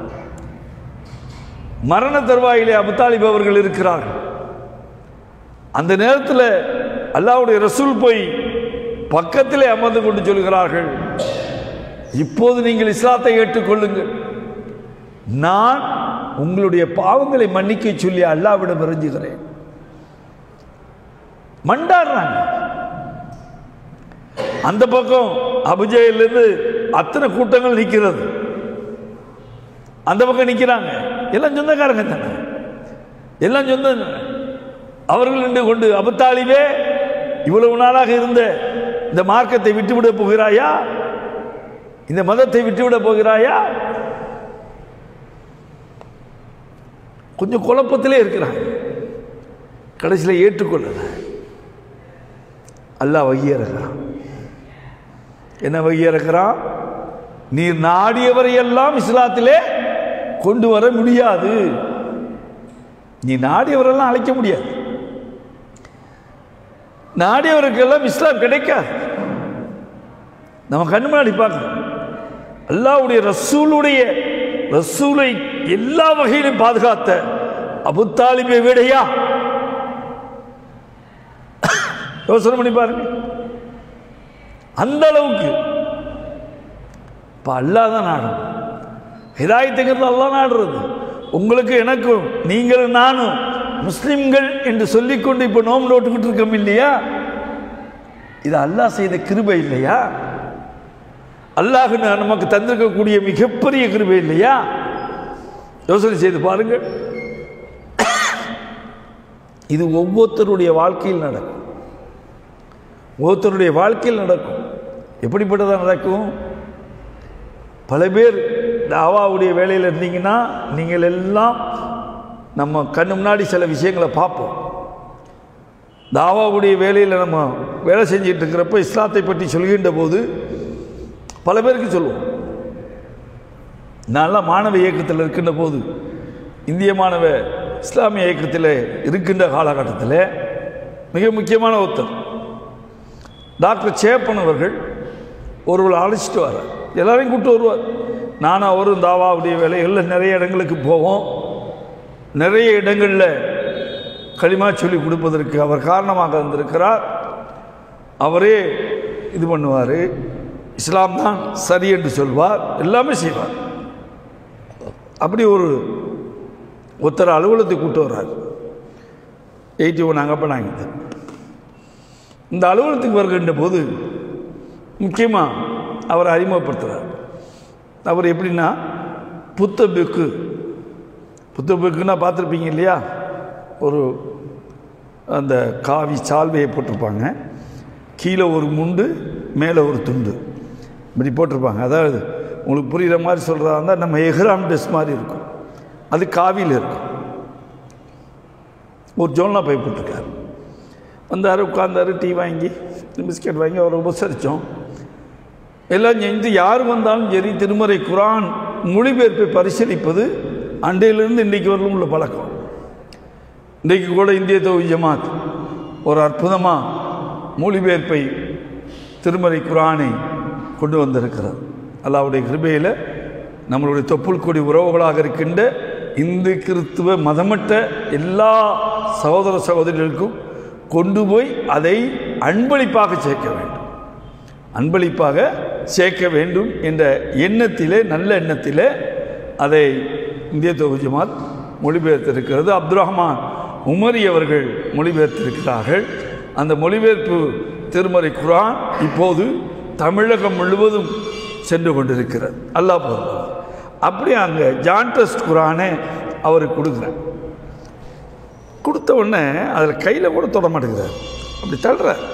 Speaker 1: மரண தருவாயிலே அபுத்தாலிப் அவர்கள் இருக்கிறார்கள் அந்த நேரத்தில் அல்லாவுடைய ரசூல் போய் பக்கத்திலே அமர்ந்து கொண்டு சொல்கிறார்கள் இப்போது நீங்கள் இஸ்லாத்தை ஏற்றுக்கொள்ளுங்கள் நான் உங்களுடைய பாவங்களை மன்னிக்க சொல்லி அல்லாவிடம் இறைஞ்சுகிறேன் மண்டாடுறாங்க அந்த பக்கம் அபுஜயிலிருந்து அத்தனை கூட்டங்கள் நிற்கிறது அந்த பக்கம் நிற்கிறாங்க எல்லாம் சொந்தக்காரங்க தானே எல்லாம் சொந்த அவர்கள் நின்று கொண்டு அபத்தாலிவே இவ்வளவு நாளாக இருந்த இந்த மார்க்கத்தை விட்டுவிட போகிறாயா இந்த மதத்தை விட்டுவிட போகிறாயா கொஞ்சம் குழப்பத்திலே இருக்கிறாங்க கடைசியில் ஏற்றுக்கொள்ளல அல்லாஹ் வகியிறக்கிறான் என்ன வகியிறக்கிறான் நீர் நாடியவரை எல்லாம் இஸ்லாத்திலே கொண்டு வர முடியாது நீ நாடியவரெல்லாம் அழைக்க முடியாது நாடியவருக்கெல்லாம் இஸ்லாம் கிடைக்காது நம்ம கண்ணு முன்னாடி பார்க்கணும் அல்லாவுடைய ரசூலுடைய ரசூலை எல்லா வகையிலும் பாதுகாத்த அபுத்தாலிபை விடையா யோசனை பண்ணி பாருங்க அந்த அளவுக்கு இப்போ அல்லா தான் நாடும் ஹிதாயத்துங்கிறது அல்லா நாடுறது உங்களுக்கு எனக்கும் நீங்களும் நானும் முஸ்லிம்கள் என்று சொல்லிக்கொண்டு இப்போ நோம்பு நோட்டுக்கிட்டு இருக்கோம் இல்லையா இது அல்லாஹ் செய்த கிருபை இல்லையா அல்லாஹ் நமக்கு தந்திருக்கக்கூடிய மிகப்பெரிய கிருபை இல்லையா யோசனை செய்து பாருங்கள் இது ஒவ்வொருத்தருடைய வாழ்க்கையில் நடக்கும் ஒவ்வொருத்தருடைய வாழ்க்கையில் நடக்கும் எப்படிப்பட்டதாக நடக்கும் பல பேர் தாவாவுடைய வேலையில் இருந்தீங்கன்னா நீங்கள் எல்லாம் நம்ம கண்ணு முன்னாடி சில விஷயங்களை பார்ப்போம் தாவாவுடைய வேலையில் நம்ம வேலை செஞ்சிட்டு இருக்கிறப்ப இஸ்லாத்தை பற்றி சொல்கின்ற போது பல பேருக்கு சொல்லுவோம் நான்லாம் மாணவ இயக்கத்தில் இருக்கின்ற போது இந்திய மாணவ இஸ்லாமிய இயக்கத்தில் இருக்கின்ற காலகட்டத்தில் மிக முக்கியமான ஒருத்தர் டாக்டர் சேப்பன் அவர்கள் ஒருவரை அழைச்சிட்டு வர்றார் எல்லாரையும் கூப்பிட்டு வருவார் நானும் அவரும் தாவாவுடைய வேலைகளில் நிறைய இடங்களுக்கு போவோம் நிறைய இடங்களில் களிமா சொல்லி கொடுப்பதற்கு அவர் காரணமாக இருந்திருக்கிறார் அவரே இது பண்ணுவார் இஸ்லாம் தான் சரி என்று சொல்வார் எல்லாமே செய்வார் அப்படி ஒரு ஒருத்தர் அலுவலகத்துக்கு கூப்பிட்டு வர்றார் எயிட்டி ஒன் அங்கே போனாங்க இந்த அலுவலகத்துக்கு வருகின்ற போது முக்கியமாக அவரை அறிமுகப்படுத்துகிறார் அவர் எப்படின்னா புத்த பெக்கு புத்த பெக்குன்னா பார்த்துருப்பீங்க இல்லையா ஒரு அந்த காவி சால்வையை போட்டிருப்பாங்க கீழே ஒரு முண்டு மேலே ஒரு துண்டு இப்படி போட்டிருப்பாங்க அதாவது உங்களுக்கு புரிகிற மாதிரி சொல்கிறதா இருந்தால் நம்ம எஹ்ராம் ட்ரெஸ் மாதிரி இருக்கும் அது காவியில் இருக்கும் ஒரு ஜோல்னா பை போட்டிருக்காரு வந்தார் உட்காந்தார் டீ வாங்கி பிஸ்கெட் வாங்கி அவரை உபசரித்தோம் எல்லாம் செஞ்சு யார் வந்தாலும் சரி திருமறை குரான் மொழிபெயர்ப்பை பரிசீலிப்பது அண்டையிலிருந்து இன்றைக்கு வரலும் உள்ள பழக்கம் இன்றைக்கு கூட இந்திய தொகுதி ஜமாத் ஒரு அற்புதமாக மொழிபெயர்ப்பை திருமறை குரானை கொண்டு வந்திருக்கிறார் அல்லாவுடைய கிருபையில் நம்மளுடைய தொப்புள் கொடி உறவுகளாக இருக்கின்ற இந்து கிறித்துவ மதமற்ற எல்லா சகோதர சகோதரிகளுக்கும் கொண்டு போய் அதை அன்பளிப்பாக சேர்க்க வேண்டும் அன்பளிப்பாக சேர்க்க வேண்டும் என்ற எண்ணத்திலே நல்ல எண்ணத்திலே அதை இந்திய தொகுதி ஜமாத் மொழிபெயர்த்திருக்கிறது அப்துல் ரஹ்மான் உமரி அவர்கள் மொழிபெயர்த்திருக்கிறார்கள் அந்த மொழிபெயர்ப்பு திருமறை குரான் இப்போது தமிழகம் முழுவதும் சென்று கொண்டிருக்கிறது அல்லாஹ் போதும் அப்படி அங்கே ஜான் ட்ரஸ்ட் குரானை அவருக்கு கொடுக்குறேன் கொடுத்த உடனே அதில் கையில் கூட தொட மாட்டேங்கிறார் அப்படி தள்ளுறார்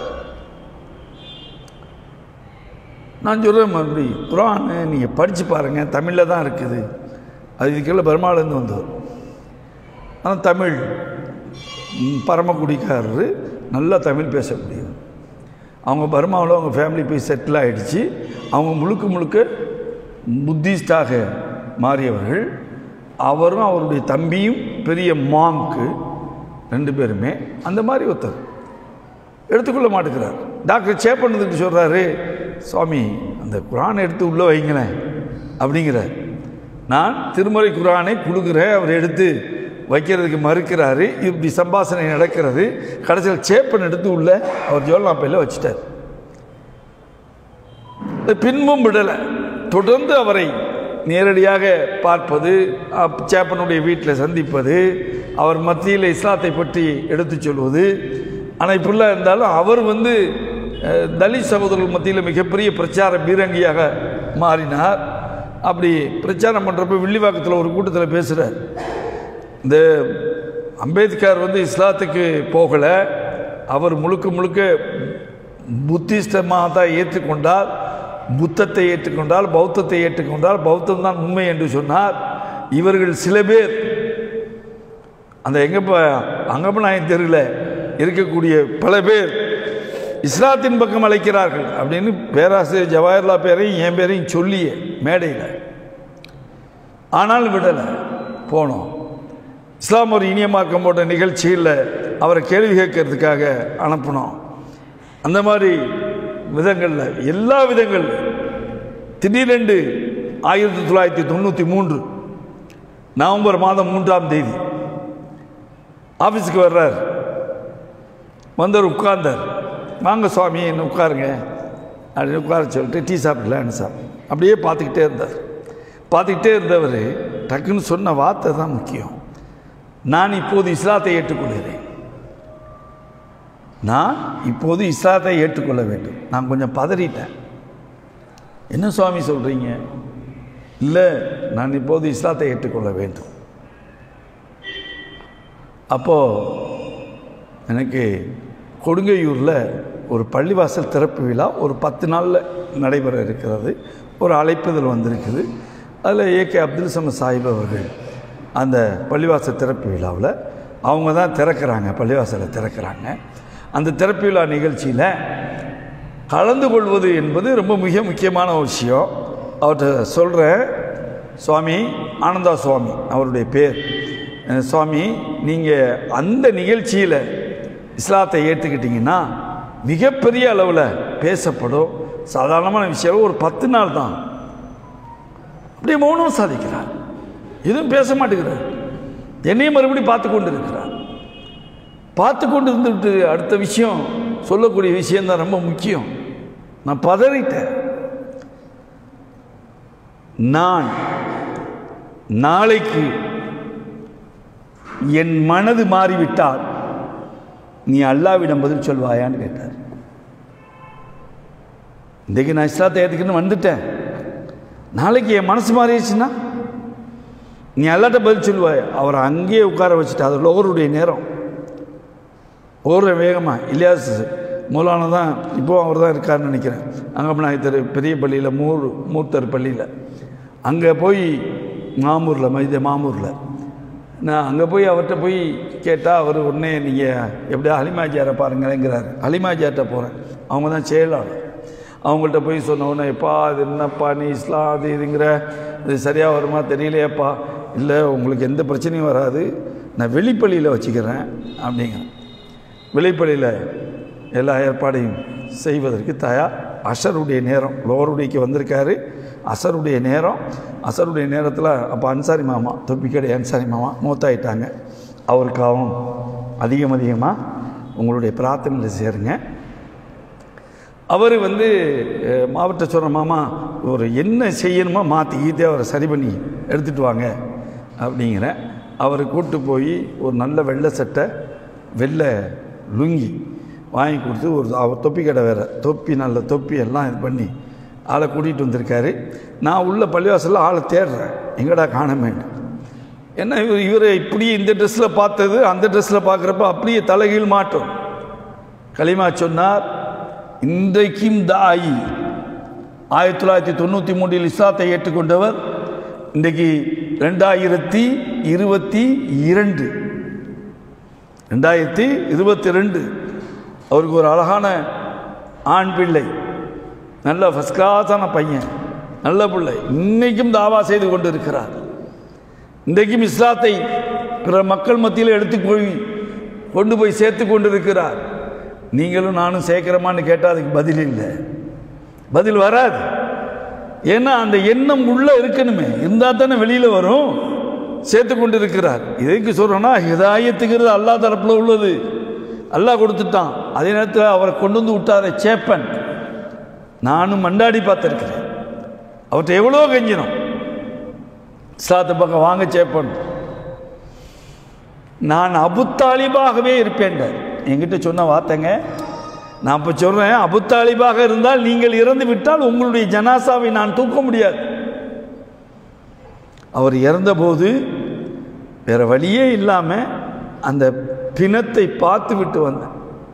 Speaker 1: நான் சொல்கிறேன் மறுபடி குரான் நீங்கள் படித்து பாருங்கள் தமிழில் தான் இருக்குது அது இதுக்குள்ள பெருமாள்லேருந்து வந்தவர் ஆனால் தமிழ் ம், பரமக்குடிக்காரரு நல்லா தமிழ் பேசக்கூடியவர் அவங்க பர்மாவில் அவங்க ஃபேமிலி போய் செட்டில் ஆகிடுச்சு அவங்க முழுக்க முழுக்க புத்திஸ்டாக மாறியவர்கள் அவரும் அவருடைய தம்பியும் பெரிய மாங்க்கு ரெண்டு பேருமே அந்த மாதிரி ஒருத்தர் எடுத்துக்கொள்ள மாட்டேங்கிறார் டாக்டர் சேப்பண்ணதுக்கு சொல்கிறாரு சுவாமி அந்த குரானை எடுத்து உள்ளே வைங்களேன் அப்படிங்கிறார் நான் திருமறை குரானை கொடுக்குறேன் அவர் எடுத்து வைக்கிறதுக்கு மறுக்கிறாரு இப்படி சம்பாஷணை நடக்கிறது கடைசியில் சேப்பன் எடுத்து உள்ள அவர் ஜோல்லாப்பையில் வச்சுட்டார் இந்த பின்பும் விடலை தொடர்ந்து அவரை நேரடியாக பார்ப்பது அப்- சேப்பனுடைய வீட்டில் சந்திப்பது அவர் மத்தியில் இஸ்லாத்தை பற்றி எடுத்துச் சொல்வது ஆனால் இப்படிலாம் இருந்தாலும் அவர் வந்து அஹ், தலித் சகோதரர்கள் மத்தியில் மிகப்பெரிய பிரச்சார பீரங்கியாக மாறினார் அப்படி பிரச்சாரம் பண்ணுறப்ப வில்லிவாக்கத்தில் ஒரு கூட்டத்தில் பேசுகிறார் இந்த அம்பேத்கர் வந்து இஸ்லாத்துக்கு போகலை அவர் முழுக்க முழுக்க புத்திஸ்டமாக தான் ஏற்றுக்கொண்டார் புத்தத்தை ஏற்றுக்கொண்டால் பௌத்தத்தை ஏற்றுக்கொண்டால் பௌத்தம் தான் உண்மை என்று சொன்னார் இவர்கள் சில பேர் அந்த எங்கப்ப அங்கப்பநாயன் தெருவில் இருக்கக்கூடிய பல பேர் இஸ்லாத்தின் பக்கம் அழைக்கிறார்கள் அப்படின்னு பேராசிரியர் ஜவாஹர்லால் பேரையும் என் பேரையும் சொல்லியே மேடையில் ஆனால் விடலை போனோம் இஸ்லாம் ஒரு இனிய மார்க்கம் போட்ட நிகழ்ச்சியில் அவரை கேள்வி கேட்கறதுக்காக அனுப்பினோம் அந்த மாதிரி விதங்களில் எல்லா விதங்கள் திடீரென்று ஆயிரத்தி தொள்ளாயிரத்தி தொண்ணூற்றி மூன்று நவம்பர் மாதம் மூன்றாம் தேதி ஆஃபீஸுக்கு வர்றார் வந்தவர் உட்கார்ந்தார் வாங்க சுவாமி என்ன உட்காருங்க அப்படின்னு உட்கார சொல்லிட்டு டீ சாப்பிடலான்னு சாப்பிடு அப்படியே பார்த்துக்கிட்டே இருந்தார் பார்த்துக்கிட்டே இருந்தவர் டக்குன்னு சொன்ன வார்த்தை தான் முக்கியம் நான் இப்போது இஸ்லாத்தை ஏற்றுக்கொள்கிறேன் நான் இப்போது இஸ்லாத்தை ஏற்றுக்கொள்ள வேண்டும் நான் கொஞ்சம் பதறிட்டேன் என்ன சுவாமி சொல்கிறீங்க இல்லை நான் இப்போது இஸ்லாத்தை ஏற்றுக்கொள்ள வேண்டும் அப்போது எனக்கு கொடுங்கையூரில் ஒரு பள்ளிவாசல் திறப்பு விழா ஒரு பத்து நாளில் நடைபெற இருக்கிறது ஒரு அழைப்புதல் வந்திருக்குது அதில் ஏகே அப்துல் சமத் சாஹிப் அவர்கள் அந்த பள்ளிவாசல் திறப்பு விழாவில் அவங்க தான் திறக்கிறாங்க பள்ளிவாசலை திறக்கிறாங்க அந்த திறப்பு விழா நிகழ்ச்சியில் கலந்து கொள்வது என்பது ரொம்ப மிக முக்கியமான ஒரு விஷயம் அவர்கிட்ட சொல்கிறேன் சுவாமி ஆனந்தா சுவாமி அவருடைய பேர் அஹ் சுவாமி நீங்கள் அந்த நிகழ்ச்சியில் இஸ்லாத்தை ஏற்றுக்கிட்டீங்கன்னா மிகப்பெரிய அளவில் பேசப்படும் சாதாரணமான விஷயம் ஒரு பத்து நாள் தான் அப்படியே மௌனம் சாதிக்கிறார் எதுவும் பேச மாட்டேங்கிறார் என்னையும் மறுபடியும் பார்த்து கொண்டு இருக்கிறார் பார்த்து கொண்டு இருந்துட்டு அடுத்த விஷயம் சொல்லக்கூடிய விஷயம்தான் ரொம்ப முக்கியம் நான் பதறிட்டேன் நான் நாளைக்கு என் மனது மாறிவிட்டால் நீ அல்லாவிடம் பதில் சொல்வாயான்னு கேட்டார் இன்றைக்கு நான் இஸ்லாத்தை ஏற்றுக்கணும்னு வந்துட்டேன் நாளைக்கு என் மனசு மாறிடுச்சுன்னா நீ அல்லாட்ட பதில் சொல்லுவாய் அவரை அங்கேயே உட்கார வச்சுட்டு அது லோகருடைய நேரம் ஓடுற வேகமாக இலியாஸ் மூலானா தான் இப்போவும் அவர் தான் இருக்காருன்னு நினைக்கிறேன் அங்கமநாயத்தர் பெரிய பள்ளியில் மூர் மூர்த்தர் பள்ளியில் அங்கே போய் மாமூரில் மைத மாமூரில் நான் அங்கே போய் அவர்கிட்ட போய் கேட்டால் அவர் உடனே நீங்கள் எப்படியா ஹலிமாஜியாரை பாருங்களேங்கிறார் ஹலிமாஜியார்கிட்ட போகிறேன் அவங்க தான் செயலாளர் அவங்கள்ட்ட போய் சொன்ன உடனே எப்பா அது என்னப்பா நீ இஸ்லாம் அது இதுங்கிற இது சரியாக வருமா தெரியலையேப்பா இல்லை உங்களுக்கு எந்த பிரச்சனையும் வராது நான் வெளிப்பள்ளியில் வச்சுக்கிறேன் அப்படிங்கிறேன் வெளிப்பள்ளியில் எல்லா ஏற்பாடையும் செய்வதற்கு தயார் அஷருடைய நேரம் லோருடைக்கு வந்திருக்காரு அசருடைய நேரம் அசருடைய நேரத்தில் அப்போ அன்சாரி மாமா தொப்பிக்கடை அன்சாரி மாமா மூத்தாயிட்டாங்க அவருக்காகவும் அதிகம் அதிகமாக உங்களுடைய பிரார்த்தனையில் சேருங்க அவர் வந்து அஹ், மாவட்ட சொல்கிற மாமா ஒரு என்ன செய்யணுமோ மாற்றி ஈத்தே அவரை சரி பண்ணி எடுத்துகிட்டு வாங்க அப்படிங்கிற அவரை கூட்டு போய் ஒரு நல்ல வெள்ளை சட்டை வெள்ளை லுங்கி வாங்கி கொடுத்து ஒரு அவர் தொப்பி கடை வேறு தொப்பி நல்ல தொப்பி எல்லாம் இது பண்ணி ஆளை கூட்டிகிட்டு வந்திருக்காரு நான் உள்ள பள்ளிவாசலில் ஆளை தேடுறேன் எங்கடா காணமேன்னு ஏன்னா இவர் இவரை இப்படி இந்த ட்ரெஸ்ஸில் பார்த்தது அந்த ட்ரெஸ்ஸில் பார்க்குறப்ப அப்படியே தலைகீழ் மாற்றம் களிமா சொன்னார் இன்றைக்கும் தாயி ஆயிரத்தி தொள்ளாயிரத்தி தொண்ணூற்றி மூன்றில் இஸ்லாத்தை ஏற்றுக்கொண்டவர் இன்றைக்கு ரெண்டாயிரத்தி இருபத்தி இரண்டு ரெண்டாயிரத்தி இருபத்தி ரெண்டு அவருக்கு ஒரு அழகான ஆண் பிள்ளை நல்ல ஃபஸ்ட் கிளாஸான பையன் நல்ல பிள்ளை இன்னைக்கும் தாவா செய்து கொண்டு இருக்கிறார் இன்றைக்கும் இஸ்லாத்தை பிற மக்கள் மத்தியில் எடுத்து போய் கொண்டு போய் சேர்த்து கொண்டு இருக்கிறார் நீங்களும் நானும் சேர்க்கிறோமான்னு கேட்டால் அதுக்கு பதில் இல்லை பதில் வராது ஏன்னா அந்த எண்ணம் உள்ள இருக்கணுமே இருந்தால் தானே வெளியில் வரும் சேர்த்து கொண்டு இருக்கிறார் எதுக்கு சொல்கிறோன்னா ஹிதாயத்துங்கிறது அல்லா தரப்பில் உள்ளது அல்லாஹ் கொடுத்துட்டான் அதே நேரத்தில் அவரை கொண்டு வந்து விட்டார சேப்பன் நானும் மண்டாடி பார்த்துருக்கிறேன் அவர்கிட்ட எவ்வளோ கெஞ்சினோம் இஸ்லாத்து பக்கம் வாங்க சேப்பன் நான் அபுத்தாலிபாகவே இருப்பேன் என்கிட்ட சொன்ன வார்த்தைங்க நான் இப்போ சொல்கிறேன் அபுத்தாலிபாக இருந்தால் நீங்கள் இறந்து விட்டால் உங்களுடைய ஜனாசாவை நான் தூக்க முடியாது அவர் இறந்தபோது வேற வழியே இல்லாமல் அந்த பிணத்தை பார்த்து விட்டு வந்தேன்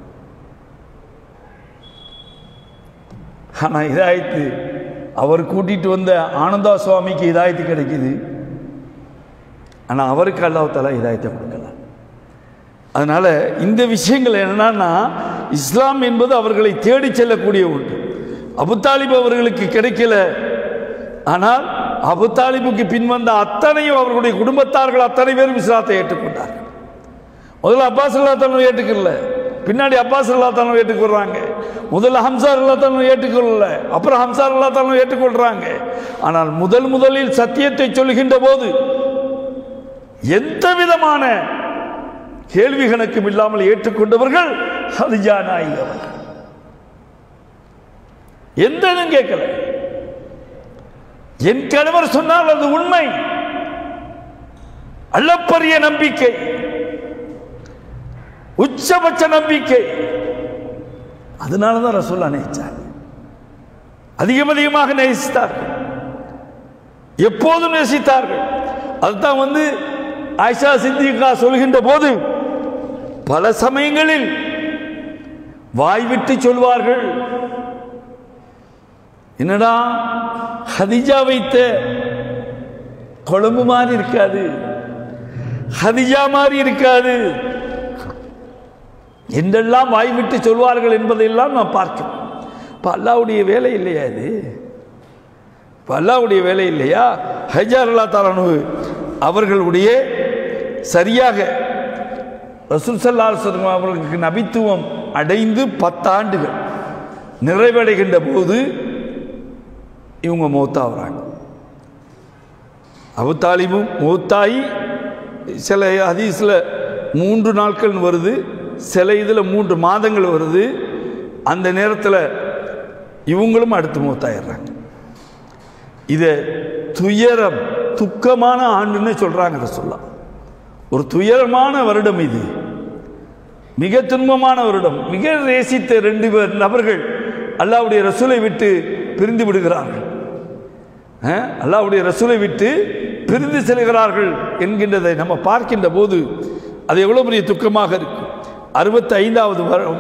Speaker 1: ஆனால் இதாயத்து அவர் கூட்டிட்டு வந்த ஆனந்தா சுவாமிக்கு இதாயத்து கிடைக்குது ஆனால் அவருக்கு அல்லாஹால இதாயத்தை கொடுக்கல அதனால் இந்த விஷயங்கள் என்னன்னா இஸ்லாம் என்பது அவர்களை தேடி செல்லக்கூடிய ஒன்று அபுத்தாலிப் அவர்களுக்கு கிடைக்கல ஆனால் அபுத்தாலிபுக்கு பின்வந்த அத்தனையும் அவர்களுடைய குடும்பத்தார்கள் அத்தனை பேரும் இஸ்லாத்தை ஏற்றுக்கொண்டார்கள் முதல்ல அப்பாஸ் அல்லா தாலும் ஏற்றுக்கல பின்னாடி அப்பாஸ் அல்லா தாலும் ஏற்றுக்கொள்றாங்க முதல்ல ஹம்சார் அல்லா தாலும் ஏற்றுக்கொள்ளல அப்புறம் ஹம்சார் அல்லா தாலும் ஏற்றுக்கொள்றாங்க ஆனால் முதல் முதலில் சத்தியத்தை சொல்கின்ற போது எந்த விதமான கேள்வி கணக்கும் இல்லாமல் ஏற்றுக்கொண்டவர்கள் ஹதிஜா நாயகி அவர்கள் எந்த இதுவும் கேட்கல என் கணவர் சொன்னால் அது உண்மை அளப்பரிய நம்பிக்கை உச்சபட்ச நம்பிக்கை அதனால தான் ரசூல்லா நேசிச்சாங்க அதிகம் அதிகமாக நேசித்தார்கள் எப்போதும் நேசித்தார்கள் அதுதான் வந்து ஆயிஷா சித்திகா சொல்கின்ற போது பல சமயங்களில் வாய்விட்டு சொல்வார்கள் என்னடா ஹதிஜா வைத்த குழம்பு மாதிரி இருக்காது ஹதிஜா மாதிரி இருக்காது என்றெல்லாம் வாய்விட்டு சொல்வார்கள் என்பதையெல்லாம் நான் பார்க்கிறேன் இப்போ அல்லாவுடைய வேலை இல்லையா இது இப்போ அல்லாவுடைய வேலை இல்லையா ஹஜார் அல்லா தாலானு அவர்களுடைய சரியாக ரசூல் சல்லா அலுவலம் அவர்களுக்கு நபித்துவம் அடைந்து பத்தாண்டுகள் நிறைவடைகின்ற போது இவங்க மௌத்தாகிறாங்க அபுத்தாலிபும் மௌத்தாயி சில ஹதீஸில் மூன்று நாட்கள் வருது சில இதில் மூன்று மாதங்கள் வருது அந்த நேரத்தில் இவங்களும் அடுத்து மூத்தாயிடுறாங்க இதை துயரம் துக்கமான ஆண்டுன்னு சொல்கிறாங்க சொல்லலாம் ஒரு துயரமான வருடம் இது மிக துன்பமான வருடம் மிக நேசித்த ரெண்டு பேர் நபர்கள் அல்லாவுடைய ரசூலை விட்டு பிரிந்து விடுகிறார்கள் அஹ், அல்லாஹ்வுடைய ரசூலை விட்டு பிரிந்து செல்கிறார்கள் என்கின்றதை நம்ம பார்க்கின்ற போது அது எவ்வளோ பெரிய துக்கமாக இருக்கும் அறுபத்தி ஐந்தாவது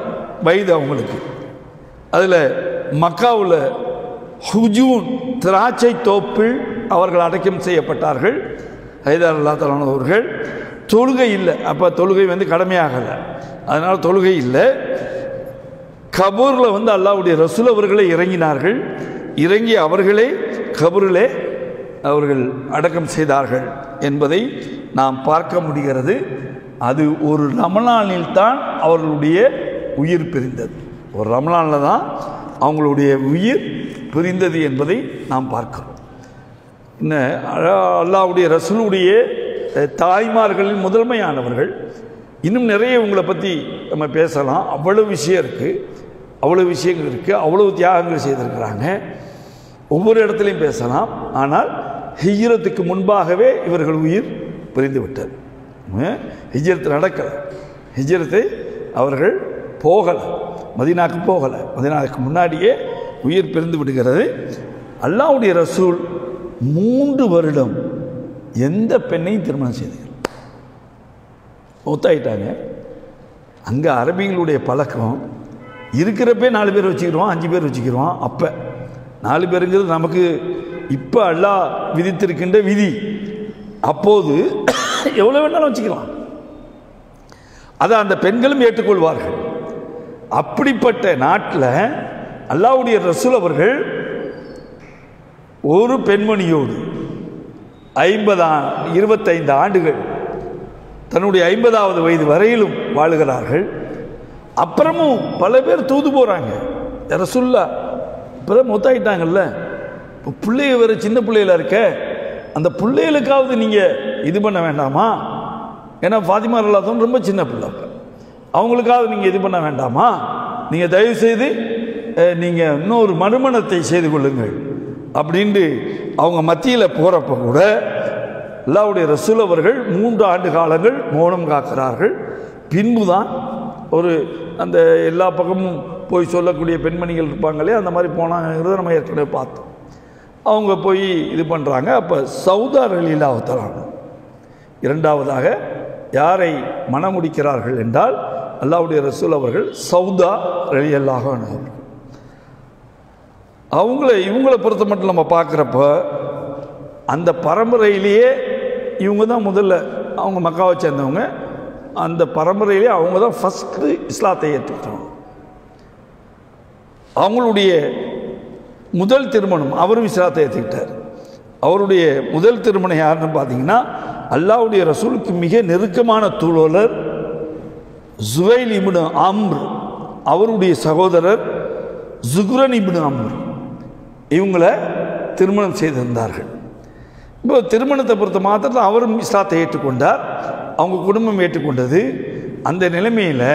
Speaker 1: வயது அவங்களுக்கு அதில் மக்காவில் ஹுஜூன் திராட்சை தோப்பில் அவர்கள் அடக்கம் செய்யப்பட்டார்கள் ஹைதர் அல்லா அவர்கள் தொழுகை இல்லை அப்போ தொழுகை வந்து கடமையாகலை அதனால் தொழுகை இல்லை கபூரில் வந்து அல்லாவுடைய ரசூல் அவர்களே இறங்கினார்கள் இறங்கி அவர்களே கபூரிலே அவர்கள் அடக்கம் செய்தார்கள் என்பதை நாம் பார்க்க முடிகிறது அது ஒரு ரமலானில் தான் அவர்களுடைய உயிர் பிரிந்தது ஒரு ரமலானில் தான் அவங்களுடைய உயிர் பிரிந்தது என்பதை நாம் பார்க்கிறோம் இன்னும் அழா- அல்லாஹ்வுடைய ரசூலுடைய அஹ், தாய்மார்களில் முதன்மையானவர்கள் இன்னும் நிறைய உங்களை பற்றி நம்ம பேசலாம் அவ்வளவு விஷயம் இருக்குது அவ்வளவு விஷயங்கள் இருக்குது அவ்வளவு தியாகங்கள் செய்திருக்கிறாங்க ஒவ்வொரு இடத்துலையும் பேசலாம் ஆனால் ஹிஜ்ரத்துக்கு முன்பாகவே இவர்கள் உயிர் பிரிந்து விட்டது அஹ், ஹிஜ்ரத் நடக்கலை ஹிஜ்ரத்தை அவர்கள் போகலை மதீனாக்கு போகலை மதீனாவுக்கு முன்னாடியே உயிர் பிரிந்து விடுகிறது அல்லாஹ்வுடைய ரசூல் மூன்று வருடம் எந்த பெண்ணையும் திருமணம் செய்தீர்கள் ஒத்தாயிட்டாங்க அங்கே அரபிகளுடைய பழக்கம் இருக்கிறப்பே நாலு பேர் வச்சுக்கிடுவான் அஞ்சு பேர் வச்சுக்கிடுவான் அப்போ நாலு பேருங்கிறது நமக்கு இப்போ அல்லாஹ் விதித்திருக்கின்ற விதி அப்போது எவ்வளோ வேணாலும் வச்சுக்கலாம் அதை அந்த பெண்களும் ஏற்றுக்கொள்வார்கள் அப்படிப்பட்ட நாட்டில் அல்லாஹ்வுடைய ரசூல் அவர்கள் ஒரு பெண்மணியோடு ஐம்பது இருபத்தைந்து ஆண்டுகள் தன்னுடைய ஐம்பதாவது வயது வரையிலும் வாழுகிறார்கள் அப்புறமும் பல பேர் தூது போகிறாங்க ரசுல்லா இப்போ மொத்தாயிட்டாங்கல்ல இப்போ பிள்ளைய வேறு சின்ன பிள்ளையில இருக்க அந்த பிள்ளைகளுக்காவது நீங்கள் இது பண்ண வேண்டாமா ஏன்னா ஃபாத்திமா அல்லாத்தம் ரொம்ப சின்ன பிள்ளை அப்ப. அவங்களுக்காவது நீங்கள் இது பண்ண வேண்டாமா நீங்கள் தயவு செய்து நீங்கள் இன்னொரு மறுமணத்தை செய்து கொள்ளுங்கள் அப்படின்ட்டு அவங்க மத்தியில் போகிறப்ப கூட அல்லாவுடைய ரசூல் அவர்கள் மூன்று ஆண்டு காலங்கள் மௌனம் காக்கிறார்கள் பின்பு தான் ஒரு அந்த எல்லா பக்கமும் போய் சொல்லக்கூடிய பெண்மணிகள் இருப்பாங்களே அந்த மாதிரி போனாங்கிறத நம்ம ஏற்கனவே பார்த்தோம் அவங்க போய் இது பண்ணுறாங்க அப்போ சவுதா ரலீலாவத்தலான இரண்டாவதாக யாரை மணமுடிக்கிறார்கள் என்றால் அல்லாவுடைய ரசூல் அவர்கள் சவுதா ரலியல்லாக அவங்கள இவங்கள பொறுத்த மட்டும் நம்ம பார்க்குறப்ப அந்த பரம்பரையிலேயே இவங்க தான் முதல்ல அவங்க மக்காவை சேர்ந்தவங்க அந்த பரம்பரையிலே அவங்க தான் ஃபஸ்ட்டு இஸ்லாத்தை ஏற்றுக்கிட்டவங்க அவங்களுடைய முதல் திருமணம் அவரும் இஸ்லாத்தை ஏற்றுக்கிட்டார் அவருடைய முதல் திருமணம் யாருன்னு பார்த்தீங்கன்னா அல்லாவுடைய ரசூலுக்கு மிக நெருக்கமான தோழர் ஜுவைல் இப்னு அம்ர் அவருடைய சகோதரர் ஜுக்ரன் இப்னு அம்ர் இவங்கள திருமணம் செய்திருந்தார்கள் இப்போ திருமணத்தை பொறுத்த மாத்திரத்தில் அவரும் இஸ்லாத்தை ஏற்றுக்கொண்டார் அவங்க குடும்பம் ஏற்றுக்கொண்டது அந்த நிலைமையில்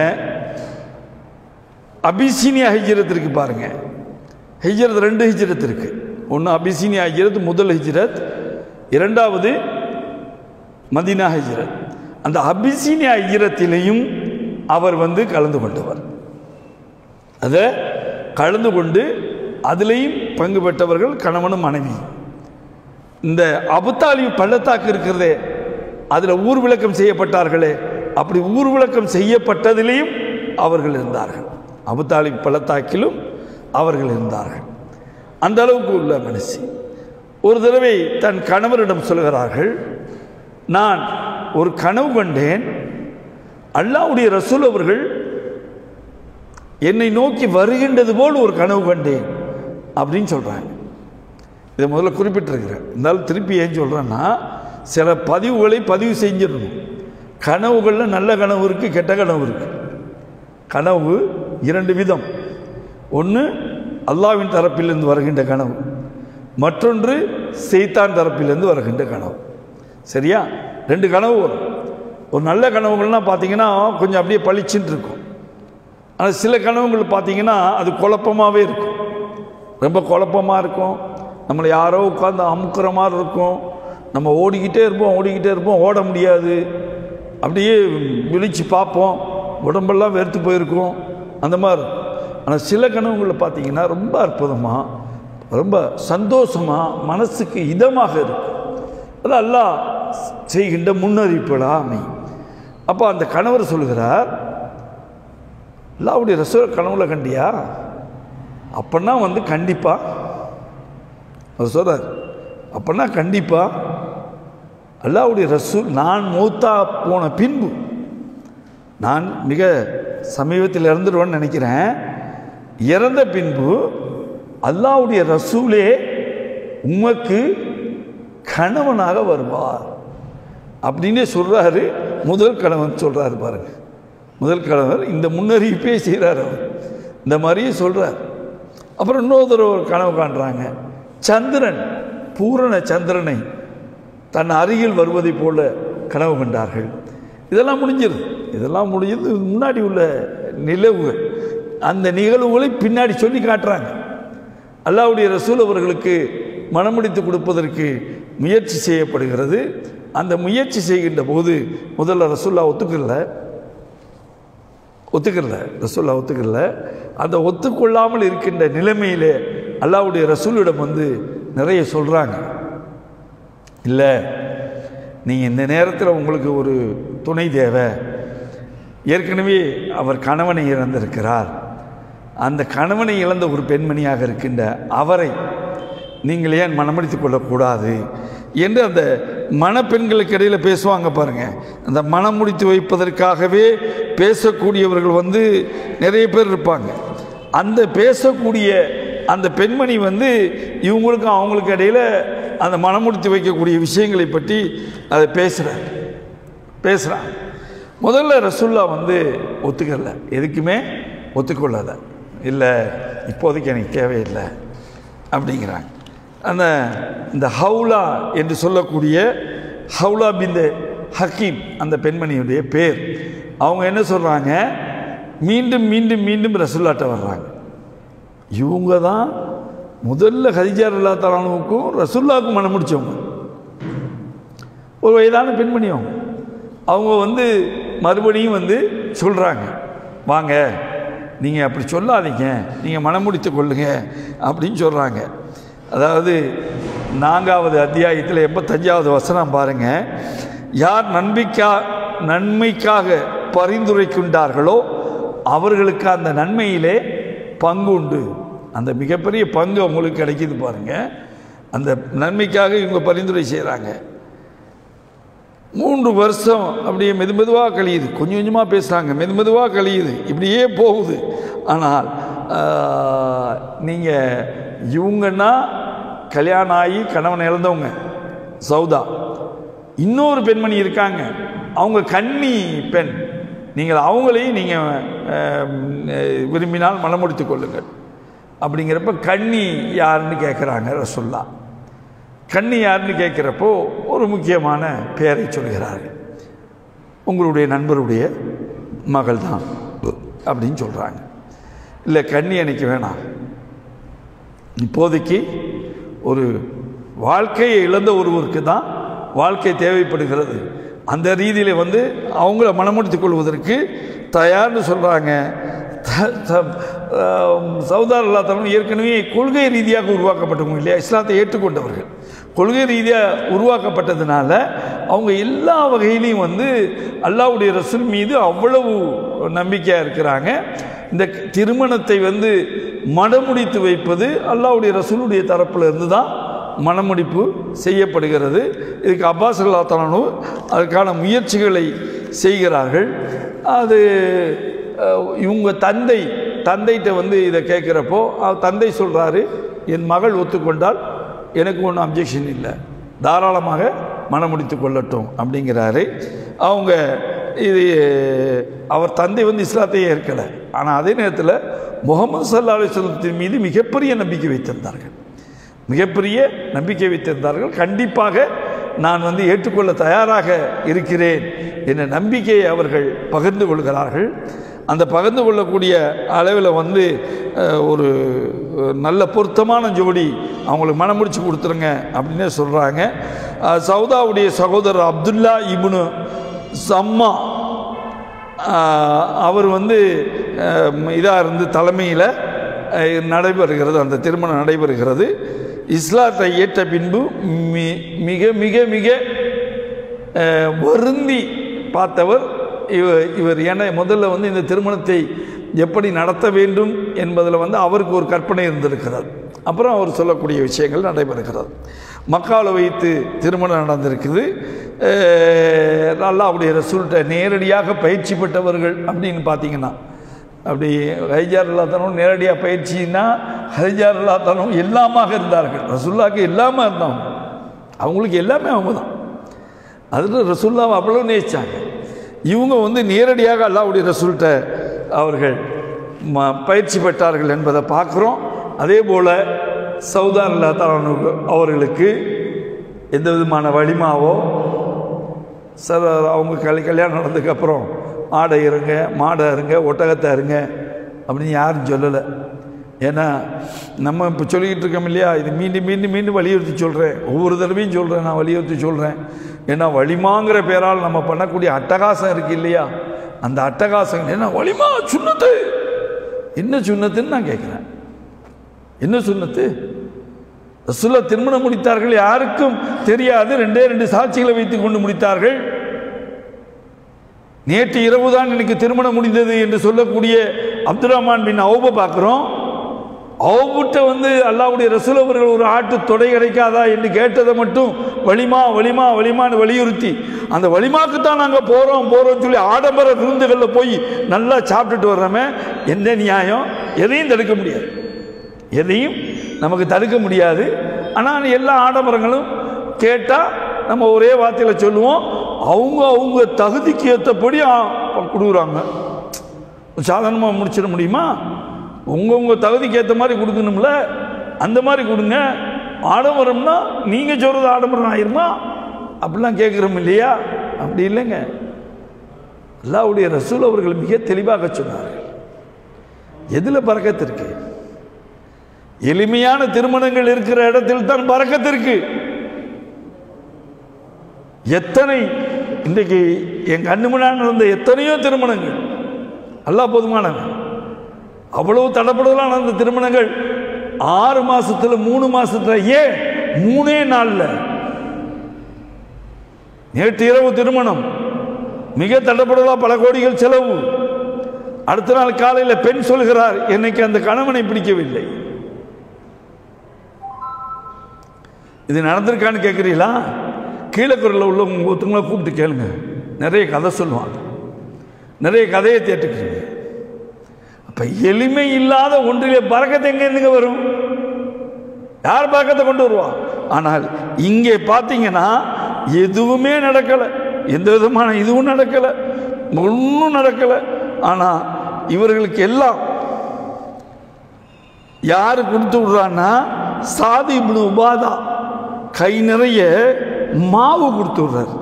Speaker 1: அபிசீனியா ஹிஜ்ரத் இருக்கு பாருங்க ஹிஜ்ரத் ரெண்டு ஹிஜ்ரத் இருக்கு ஒன்று அபிசீனியா ஹிஜ்ரத் முதல் ஹிஜ்ரத் இரண்டாவது மதீனா ஹிஜ்ரத் அந்த அபிசீனியா ஹிஜ்ரத்திலையும் அவர் வந்து கலந்து கொண்டவர் அதை கலந்து கொண்டு அதிலையும் பங்கு பெற்றவர்கள் கணவனும் மனைவி இந்த அபுத்தாலி பள்ளத்தாக்கு இருக்கிறதே அதில் ஊர் விளக்கம் செய்யப்பட்டார்களே அப்படி ஊர் விளக்கம் செய்யப்பட்டதிலேயும் அவர்கள் இருந்தார்கள் அபுத்தாலி பள்ளத்தாக்கிலும் அவர்கள் இருந்தார்கள் அந்த அளவுக்கு உள்ள மனுஷி ஒரு தடவை தன் கணவரிடம் சொல்கிறார்கள் நான் ஒரு கனவு கண்டேன் அல்லாவுடைய ரசூல் அவர்கள் என்னை நோக்கி வருகின்றது போல் ஒரு கனவு கண்டேன் அப்படின்னு சொல்கிறாங்க இதை முதல்ல குறிப்பிட்டிருக்கிறேன் இருந்தாலும் திருப்பி ஏன் சொல்கிறேன்னா சில பதிவுகளை பதிவு செஞ்சிடணும் கனவுகளில் நல்ல கனவு இருக்குது கெட்ட கனவு இருக்குது கனவு இரண்டு விதம் ஒன்று அல்லாவின் தரப்பிலிருந்து வருகின்ற கனவு மற்றொன்று செய்தான் தரப்பிலிருந்து வருகின்ற கனவு சரியா ரெண்டு கனவு வரும் ஒரு நல்ல கனவுகள்லாம் பார்த்தீங்கன்னா கொஞ்சம் அப்படியே பளிச்சுன்னு இருக்கும் ஆனால் சில கனவுகள் பார்த்தீங்கன்னா அது குழப்பமாகவே இருக்கும் ரொம்ப குழப்பமாக இருக்கும் நம்மளை யாரோ உட்காந்து அமுக்குற மாதிரி இருக்கும் நம்ம ஓடிக்கிட்டே இருப்போம் ஓடிக்கிட்டே இருப்போம் ஓட முடியாது அப்படியே விழிச்சு பார்ப்போம் உடம்பெல்லாம் வெறுத்து போயிருக்கும் அந்த மாதிரி ஆனால் சில கனவுகளில் பார்த்தீங்கன்னா ரொம்ப அற்புதமாக ரொம்ப சந்தோஷமாக மனசுக்கு இதமாக இருக்கும் அது அல்லாஹ் செய்கின்ற முன்னறிவிப்புகளாக அமையும் அப்போ அந்த கணவர் சொல்கிறார் அல்லாவுடைய ரசூல் கனவுல கண்டியா அப்பன்னா வந்து கண்டிப்பாக அவர் சொல்கிறார் அப்பன்னா கண்டிப்பாக அல்லாவுடைய ரசூல் நான் மூத்தா போன பின்பு நான் மிக சமீபத்தில் இறந்துடுவேன்னு நினைக்கிறேன் இறந்த பின்பு அல்லாவுடைய ரசூலே உமக்கு கணவனாக வருவார் அப்படின்னே சொல்கிறாரு முதல் கணவன் சொல்கிறாரு பாருங்க முதல் கணவர் இந்த முன்னறிவிப்பே செய்கிறார் அவர் இந்த மாதிரியே சொல்கிறார் அப்புறம் இன்னொருத்தர் ஒரு கனவு காண்றாங்க சந்திரன் பூரண சந்திரனை தன் அருகில் வருவதைப் போல கனவு கண்டார்கள் இதெல்லாம் முடிஞ்சிருது இதெல்லாம் முடிஞ்சது முன்னாடி உள்ள நிலவுகள் அந்த நிகழ்வுகளை பின்னாடி சொல்லி காட்டுறாங்க அல்லாவுடைய ரசூல் அவர்களுக்கு மனமுடித்து கொடுப்பதற்கு முயற்சி செய்யப்படுகிறது அந்த முயற்சி செய்கின்ற போது முதல்ல ரசூல்லா ஒத்துக்கல ஒத்துக்கல ரசூல்லா ஒத்துக்கல அந்த ஒத்துக்கொள்ளாமல் இருக்கின்ற நிலைமையிலே அல்லாவுடைய ரசூலிடம் வந்து நிறைய சொல்கிறாங்க இல்லை நீங்கள் இந்த நேரத்தில் உங்களுக்கு ஒரு துணை தேவை ஏற்கனவே அவர் கணவனை இழந்திருக்கிறார் அந்த கணவனை இழந்த ஒரு பெண்மணியாக இருக்கின்ற அவரை நீங்கள் ஏன் மனமடித்துக் கொள்ளக்கூடாது என்று அந்த மணப்பெண்களுக்கு இடையில் பேசுவாங்க பாருங்க அந்த மனம் முடித்து வைப்பதற்காகவே பேசக்கூடியவர்கள் வந்து நிறைய பேர் இருப்பாங்க அந்த பேசக்கூடிய அந்த பெண்மணி வந்து இவங்களுக்கும் அவங்களுக்கு இடையில் அந்த மனம் முடித்து வைக்கக்கூடிய விஷயங்களை பற்றி அதை பேசுகிறார் பேசுகிறான் முதல்ல ரசுல்லா வந்து ஒத்துக்கல எதுக்குமே ஒத்துக்கொள்ளாத இல்லை இப்போதைக்கு எனக்கு தேவையில்லை அப்படிங்கிறாங்க அந்த இந்த ஹவுலா என்று சொல்லக்கூடிய ஹவுலா பிந்த ஹக்கீம் அந்த பெண்மணியுடைய பேர் அவங்க என்ன சொல்கிறாங்க மீண்டும் மீண்டும் மீண்டும் ரசுல்லாட்ட வர்றாங்க இவங்க தான் முதல்ல ஹதிஜார் அல்லா தலானுக்கும் ரசுல்லாவுக்கும் மனம் முடிச்சவங்க ஒரு வயதான பெண்மணி அவங்க அவங்க வந்து மறுபடியும் வந்து சொல்கிறாங்க வாங்க நீங்கள் அப்படி சொல்லாதீங்க நீங்கள் மனம் முடித்து கொள்ளுங்க அப்படின்னு சொல்கிறாங்க அதாவது நான்காவது அத்தியாயத்தில் எண்பத்தஞ்சாவது வசனம் பாருங்கள் யார் நன்மைக்கா நன்மைக்காக பரிந்துரைக்கின்றார்களோ அவர்களுக்கு அந்த நன்மையிலே பங்கு உண்டு அந்த மிகப்பெரிய பங்கு அவங்களுக்கு கிடைக்கிது பாருங்கள் அந்த நன்மைக்காக இவங்க பரிந்துரை செய்கிறாங்க மூன்று வருஷம் அப்படியே மெது மெதுவாக கழியுது கொஞ்சம் கொஞ்சமாக பேசுகிறாங்க மெது மெதுவாக கழியுது இப்படியே போகுது ஆனால் நீங்கள் இவங்கன்னா கல்யாணம் ஆகி கணவன் இழந்தவங்க சௌதா இன்னொரு பெண்மணி இருக்காங்க அவங்க கன்னி பெண் நீங்கள் அவங்களையும் நீங்கள் விரும்பினால் மனமுடித்து கொள்ளுங்கள் அப்படிங்கிறப்ப கன்னி யாருன்னு கேட்குறாங்க ரசுல்லா கன்னி யாருன்னு கேட்குறப்போ ஒரு முக்கியமான பெயரை சொல்கிறார்கள் உங்களுடைய நண்பருடைய மகள் தான் அப்படின்னு சொல்கிறாங்க இல்லை கன்னி எனக்கு வேணாம் இப்போதைக்கு ஒரு வாழ்க்கையை இழந்த ஒருவருக்கு தான் வாழ்க்கை தேவைப்படுகிறது அந்த ரீதியில் வந்து அவங்கள மனமுடித்துக் கொள்வதற்கு தயார்னு சொல்கிறாங்க சவுதார் அல்லா தலம் ஏற்கனவே கொள்கை ரீதியாக உருவாக்கப்பட்டவங்க இல்லையா இஸ்லாத்தை ஏற்றுக்கொண்டவர்கள் கொள்கை ரீதியாக உருவாக்கப்பட்டதுனால அவங்க எல்லா வகையிலையும் வந்து அல்லாவுடைய ரசூல் மீது அவ்வளவு நம்பிக்கையாக இருக்கிறாங்க இந்த திருமணத்தை வந்து மடமுடித்து வைப்பது அல்லாவுடைய ரசூலுடைய தரப்பில் இருந்து தான் மனமுடிப்பு செய்யப்படுகிறது இதுக்கு அப்பாஸ் அல்லா தலானு அதுக்கான முயற்சிகளை செய்கிறார்கள் அது இவங்க தந்தை தந்தைகிட்ட வந்து இதை கேட்குறப்போ தந்தை சொல்கிறாரு என் மகள் ஒத்துக்கொண்டால் எனக்கு ஒன்றும் அப்ஜெக்ஷன் இல்லை தாராளமாக மனமுடித்து கொள்ளட்டும் அப்படிங்கிறாரு அவங்க இது அவர் தந்தை வந்து இஸ்லாத்தையே ஏற்கலை ஆனால் அதே நேரத்தில் முகமது சல்லா அலிஸ்லத்தின் மீது மிகப்பெரிய நம்பிக்கை வைத்திருந்தார்கள் மிகப்பெரிய நம்பிக்கை வைத்திருந்தார்கள் கண்டிப்பாக நான் வந்து ஏற்றுக்கொள்ள தயாராக இருக்கிறேன் என்ற நம்பிக்கையை அவர்கள் பகிர்ந்து கொள்கிறார்கள் அந்த பகிர்ந்து கொள்ளக்கூடிய அளவில் வந்து ஒரு நல்ல பொருத்தமான ஜோடி அவங்களுக்கு மனம் முடிச்சு கொடுத்துருங்க அப்படின்னு சொல்கிறாங்க சவுதாவுடைய சகோதரர் அப்துல்லா இபுனு சம்மா அவர் வந்து இதாக இருந்து தலைமையில் நடைபெறுகிறது அந்த திருமணம் நடைபெறுகிறது இஸ்லாத்தை ஏற்ற பின்பு மிக மிக மிக வருந்தி பார்த்தவர் இவர் இவர் என முதல்ல வந்து இந்த திருமணத்தை எப்படி நடத்த வேண்டும் என்பதில் வந்து அவருக்கு ஒரு கற்பனை இருந்திருக்கிறது அப்புறம் அவர் சொல்லக்கூடிய விஷயங்கள் நடைபெறுகிறது மக்காவில் வைத்து திருமணம் நடந்திருக்குது அஹ் நல்லா அப்படியே ரசூல்கிட்ட நேரடியாக பயிற்சி பெற்றவர்கள் அப்படின்னு பார்த்தீங்கன்னா அப்படி ஹைஜார் இல்லாதனும் நேரடியாக பயிற்சின்னா ஹைஜார் இல்லாதனும் எல்லாமாக இருந்தார்கள் ரசுல்லாக்கு எல்லாமே இருந்தாங்க அவங்களுக்கு எல்லாமே அவங்க தான் அதில் ரசுல்லாவை அவ்வளோ நேசித்தாங்க இவங்க வந்து நேரடியாக அல்லாவுடைய ரசூல்கிட்ட அவர்கள் ம பயிற்சி பெற்றார்கள் என்பதை பார்க்குறோம் அதே போல் சவுதார் அல்லா அவர்களுக்கு எந்த விதமான வலிமாவோ சார் அவங்க கல் கல்யாணம் நடந்ததுக்கப்புறம் ஆடை இருங்க மாடை இருங்க ஒட்டகத்தை இருங்க அப்படின்னு யாரும் சொல்லலை ஏன்னா நம்ம இப்போ சொல்லிக்கிட்டு இருக்கோம் இல்லையா இது மீண்டும் மீண்டும் மீண்டும் வலியுறுத்தி சொல்கிறேன் ஒவ்வொரு தடவையும் சொல்கிறேன் நான் வலியுறுத்தி சொல்கிறேன் ஏன்னா வலிமாங்கிற பேரால் நம்ம பண்ணக்கூடிய அட்டகாசம் இருக்குது இல்லையா அந்த அட்டகாசம் என்ன வலிமா சுண்ணத்து என்ன சுண்ணத்துன்னு நான் கேட்குறேன் என்ன சுண்ணத்து ரசுல்லா திருமணம் முடித்தார்கள் யாருக்கும் தெரியாது ரெண்டே ரெண்டு சாட்சிகளை வைத்துக் கொண்டு முடித்தார்கள் நேற்று இரவு தான் எனக்கு திருமணம் முடிந்தது என்று சொல்லக்கூடிய அப்துல் ரஹ்மான் பின் அவுப பார்க்குறோம் அவுபுட்ட வந்து அல்லாவுடைய ரசூல் அவர்கள் ஒரு ஆட்டு தொடை கிடைக்காதா என்று கேட்டதை மட்டும் வலிமா வலிமா வலிமான்னு வலியுறுத்தி அந்த வலிமாக்குத்தான் நாங்கள் போகிறோம் போகிறோம்னு சொல்லி ஆடம்பர விருந்துகளில் போய் நல்லா சாப்பிட்டுட்டு வர்றோமே எந்த நியாயம் எதையும் தடுக்க முடியாது எதையும் நமக்கு தடுக்க முடியாது ஆனால் எல்லா ஆடம்பரங்களும் கேட்டால் நம்ம ஒரே வார்த்தையில் சொல்லுவோம் அவங்க அவங்க தகுதிக்கு ஏற்றபடி கொடுக்குறாங்க சாதாரணமாக முடிச்சிட முடியுமா உங்கவுங்க தகுதிக்கு ஏற்ற மாதிரி கொடுக்கணும்ல அந்த மாதிரி கொடுங்க ஆடம்பரம்னா நீங்கள் சொல்கிறது ஆடம்பரம் ஆயிருமா அப்படிலாம் கேட்குறோம் இல்லையா அப்படி இல்லைங்க அல்லாவுடைய ரசூல் அவர்கள் மிக தெளிவாக சொன்னார்கள் எதில் பறக்கத்து இருக்கு எளிமையான திருமணங்கள் இருக்கிற இடத்தில் தான் பறக்கத்து இருக்கு எத்தனை இன்றைக்கு என் கண்ணு முன்னாடி நடந்த எத்தனையோ திருமணங்கள் அல்லாஹ் போதுமானவன் அவ்வளவு தடப்படுதலான அந்த திருமணங்கள் ஆறு மாசத்துல மூணு மாசத்துல ஏன் மூணே நாள்ல நேற்று இரவு திருமணம் மிக தடப்படுதலா பல கோடிகள் செலவு அடுத்த நாள் காலையில் பெண் சொல்கிறார் என்னைக்கு அந்த கணவனை பிடிக்கவில்லை இது நடந்திருக்கான்னு கேட்குறீங்களா கீழக்குறையில் உள்ளவங்க ஒருத்தவங்கள கூப்பிட்டு கேளுங்க நிறைய கதை சொல்லுவாங்க நிறைய கதையை தேட்டுக்கிறீங்க அப்போ எளிமை இல்லாத ஒன்றிலே பறக்கத்தை எங்கேருந்துங்க வரும் யார் பறக்கத்தை கொண்டு வருவா ஆனால் இங்கே பார்த்தீங்கன்னா எதுவுமே நடக்கலை எந்த விதமான இதுவும் நடக்கலை ஒன்றும் நடக்கலை ஆனால் இவர்களுக்கு எல்லாம் யார் கொடுத்து விடுறான்னா சாதி இப்னு உபாதா கை நிறைய மாவு கொடுத்து விடுறார்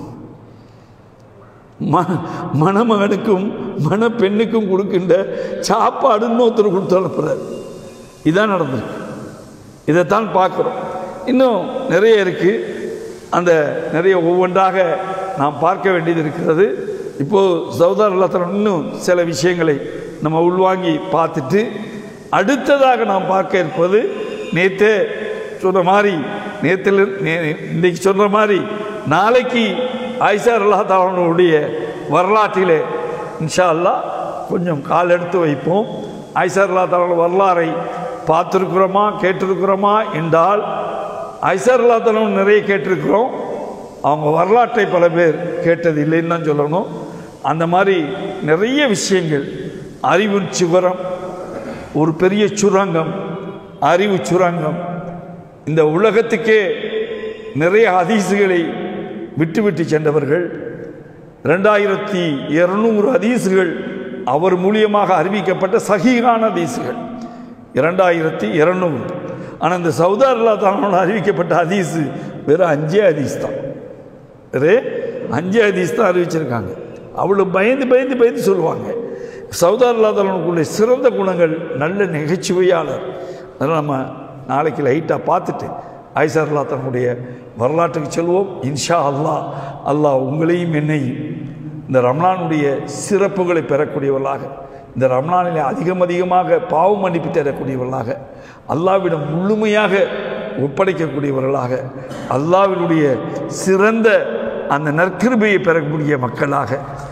Speaker 1: ம மணமகனுக்கும் மணப்பெண்ணுக்கும் கொடுக்கின்ற சாப்பாடுன்னு ஒருத்தர் கொடுத்து அனுப்புகிறார் இதான் நடந்திருக்கு இதைத்தான் பார்க்குறோம் இன்னும் நிறைய இருக்குது அந்த நிறைய ஒவ்வொன்றாக நாம் பார்க்க வேண்டியது இருக்கிறது இப்போது சௌதார் அல்லாத்தன் இன்னும் சில விஷயங்களை நம்ம உள்வாங்கி பார்த்துட்டு அடுத்ததாக நாம் பார்க்க இருப்பது நேற்றே சொன்ன மாதிரி நேற்றில் இன்றைக்கு சொன்ன மாதிரி நாளைக்கு ஆயிஷா அல்லாத்தாவுடைய வரலாற்றிலே இன்ஷா அல்லா கொஞ்சம் கால் எடுத்து வைப்போம் ஆயிஷா அல்லாத்தாவோட வரலாறை பார்த்துருக்குறோமா கேட்டிருக்கிறோமா என்றால் ஐசா அல்லாத்தனும் நிறைய கேட்டிருக்கிறோம் அவங்க வரலாற்றை பல பேர் கேட்டது இல்லைன்னு தான் சொல்லணும் அந்த மாதிரி நிறைய விஷயங்கள் அறிவு சுவரம் ஒரு பெரிய சுரங்கம் அறிவு சுரங்கம் இந்த உலகத்துக்கே நிறைய ஹதீஸுகளை விட்டு விட்டு சென்றவர்கள் ரெண்டாயிரத்தி இருநூறு ஹதீஸுகள் அவர் மூலியமாக அறிவிக்கப்பட்ட சகிகான ஹதீஸுகள் இரண்டாயிரத்தி இருநூறு ஆனால் இந்த சவுதார் அல்லாத்தானோட அறிவிக்கப்பட்ட ஹதீஸு வெறும் அஞ்சே ஹதீஸ் தான் வெறு அஞ்சே ஹதீஸ் தான் அறிவிச்சிருக்காங்க அவ்வளோ பயந்து பயந்து பயந்து சொல்லுவாங்க சவுதார் அல்லாத்தானுக்குள்ள சிறந்த குணங்கள் நல்ல நகைச்சுவையாளர் அதனால் நம்ம நாளைக்கு லைட்டாக பார்த்துட்டு ஐசார் அல்லாத்தனுடைய வரலாற்றுக்கு செல்வோம் இன்ஷா அல்லாஹ் அல்லாஹ் உங்களையும் என்னையும் இந்த ரம்லானுடைய சிறப்புகளை பெறக்கூடியவர்களாக இந்த ரம்லானில் அதிகம் அதிகமாக பாவ மன்னிப்பு தரக்கூடியவர்களாக அல்லாவிடம் முழுமையாக ஒப்படைக்கக்கூடியவர்களாக அல்லாவினுடைய சிறந்த அந்த நற்கிருபையை பெறக்கூடிய மக்களாக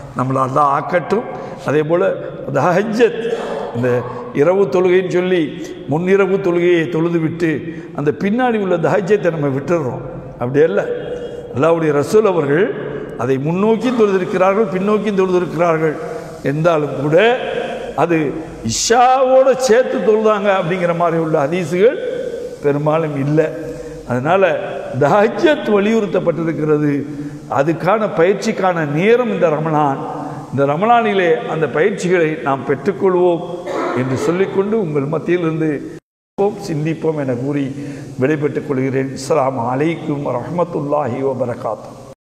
Speaker 1: நம்மளை அல்லாஹ் ஆக்கட்டும் அதே போல் தஹஜத் இந்த இரவு தொழுகைன்னு சொல்லி முன்னிரவு தொழுகையை தொழுது விட்டு அந்த பின்னாடி உள்ள தஹஜத்தை நம்ம விட்டுடுறோம் அப்படி அல்ல அல்லாவுடைய ரசூல் அவர்கள் அதை முன்னோக்கி தொழுதிருக்கிறார்கள் பின்னோக்கி தொழுதிருக்கிறார்கள் என்றாலும் கூட அது இஷாவோட சேர்த்து தொழுதாங்க அப்படிங்கிற மாதிரி உள்ள ஹதீஸுகள் பெரும்பாலும் இல்லை அதனால் தஹஜத் வலியுறுத்தப்பட்டிருக்கிறது அதுக்கான பயிற்சிக்கான நேரம் இந்த ரமலான் இந்த ரமலானிலே அந்த பயிற்சிகளை நாம் பெற்றுக்கொள்வோம் என்று சொல்லிக்கொண்டு உங்கள் மத்தியிலிருந்து சிந்திப்போம் என கூறி விடைபெற்றுக் கொள்கிறேன் அஸ்ஸலாமு அலைக்கும் ரஹ்மத்துல்லாஹி வபரகாத்துஹு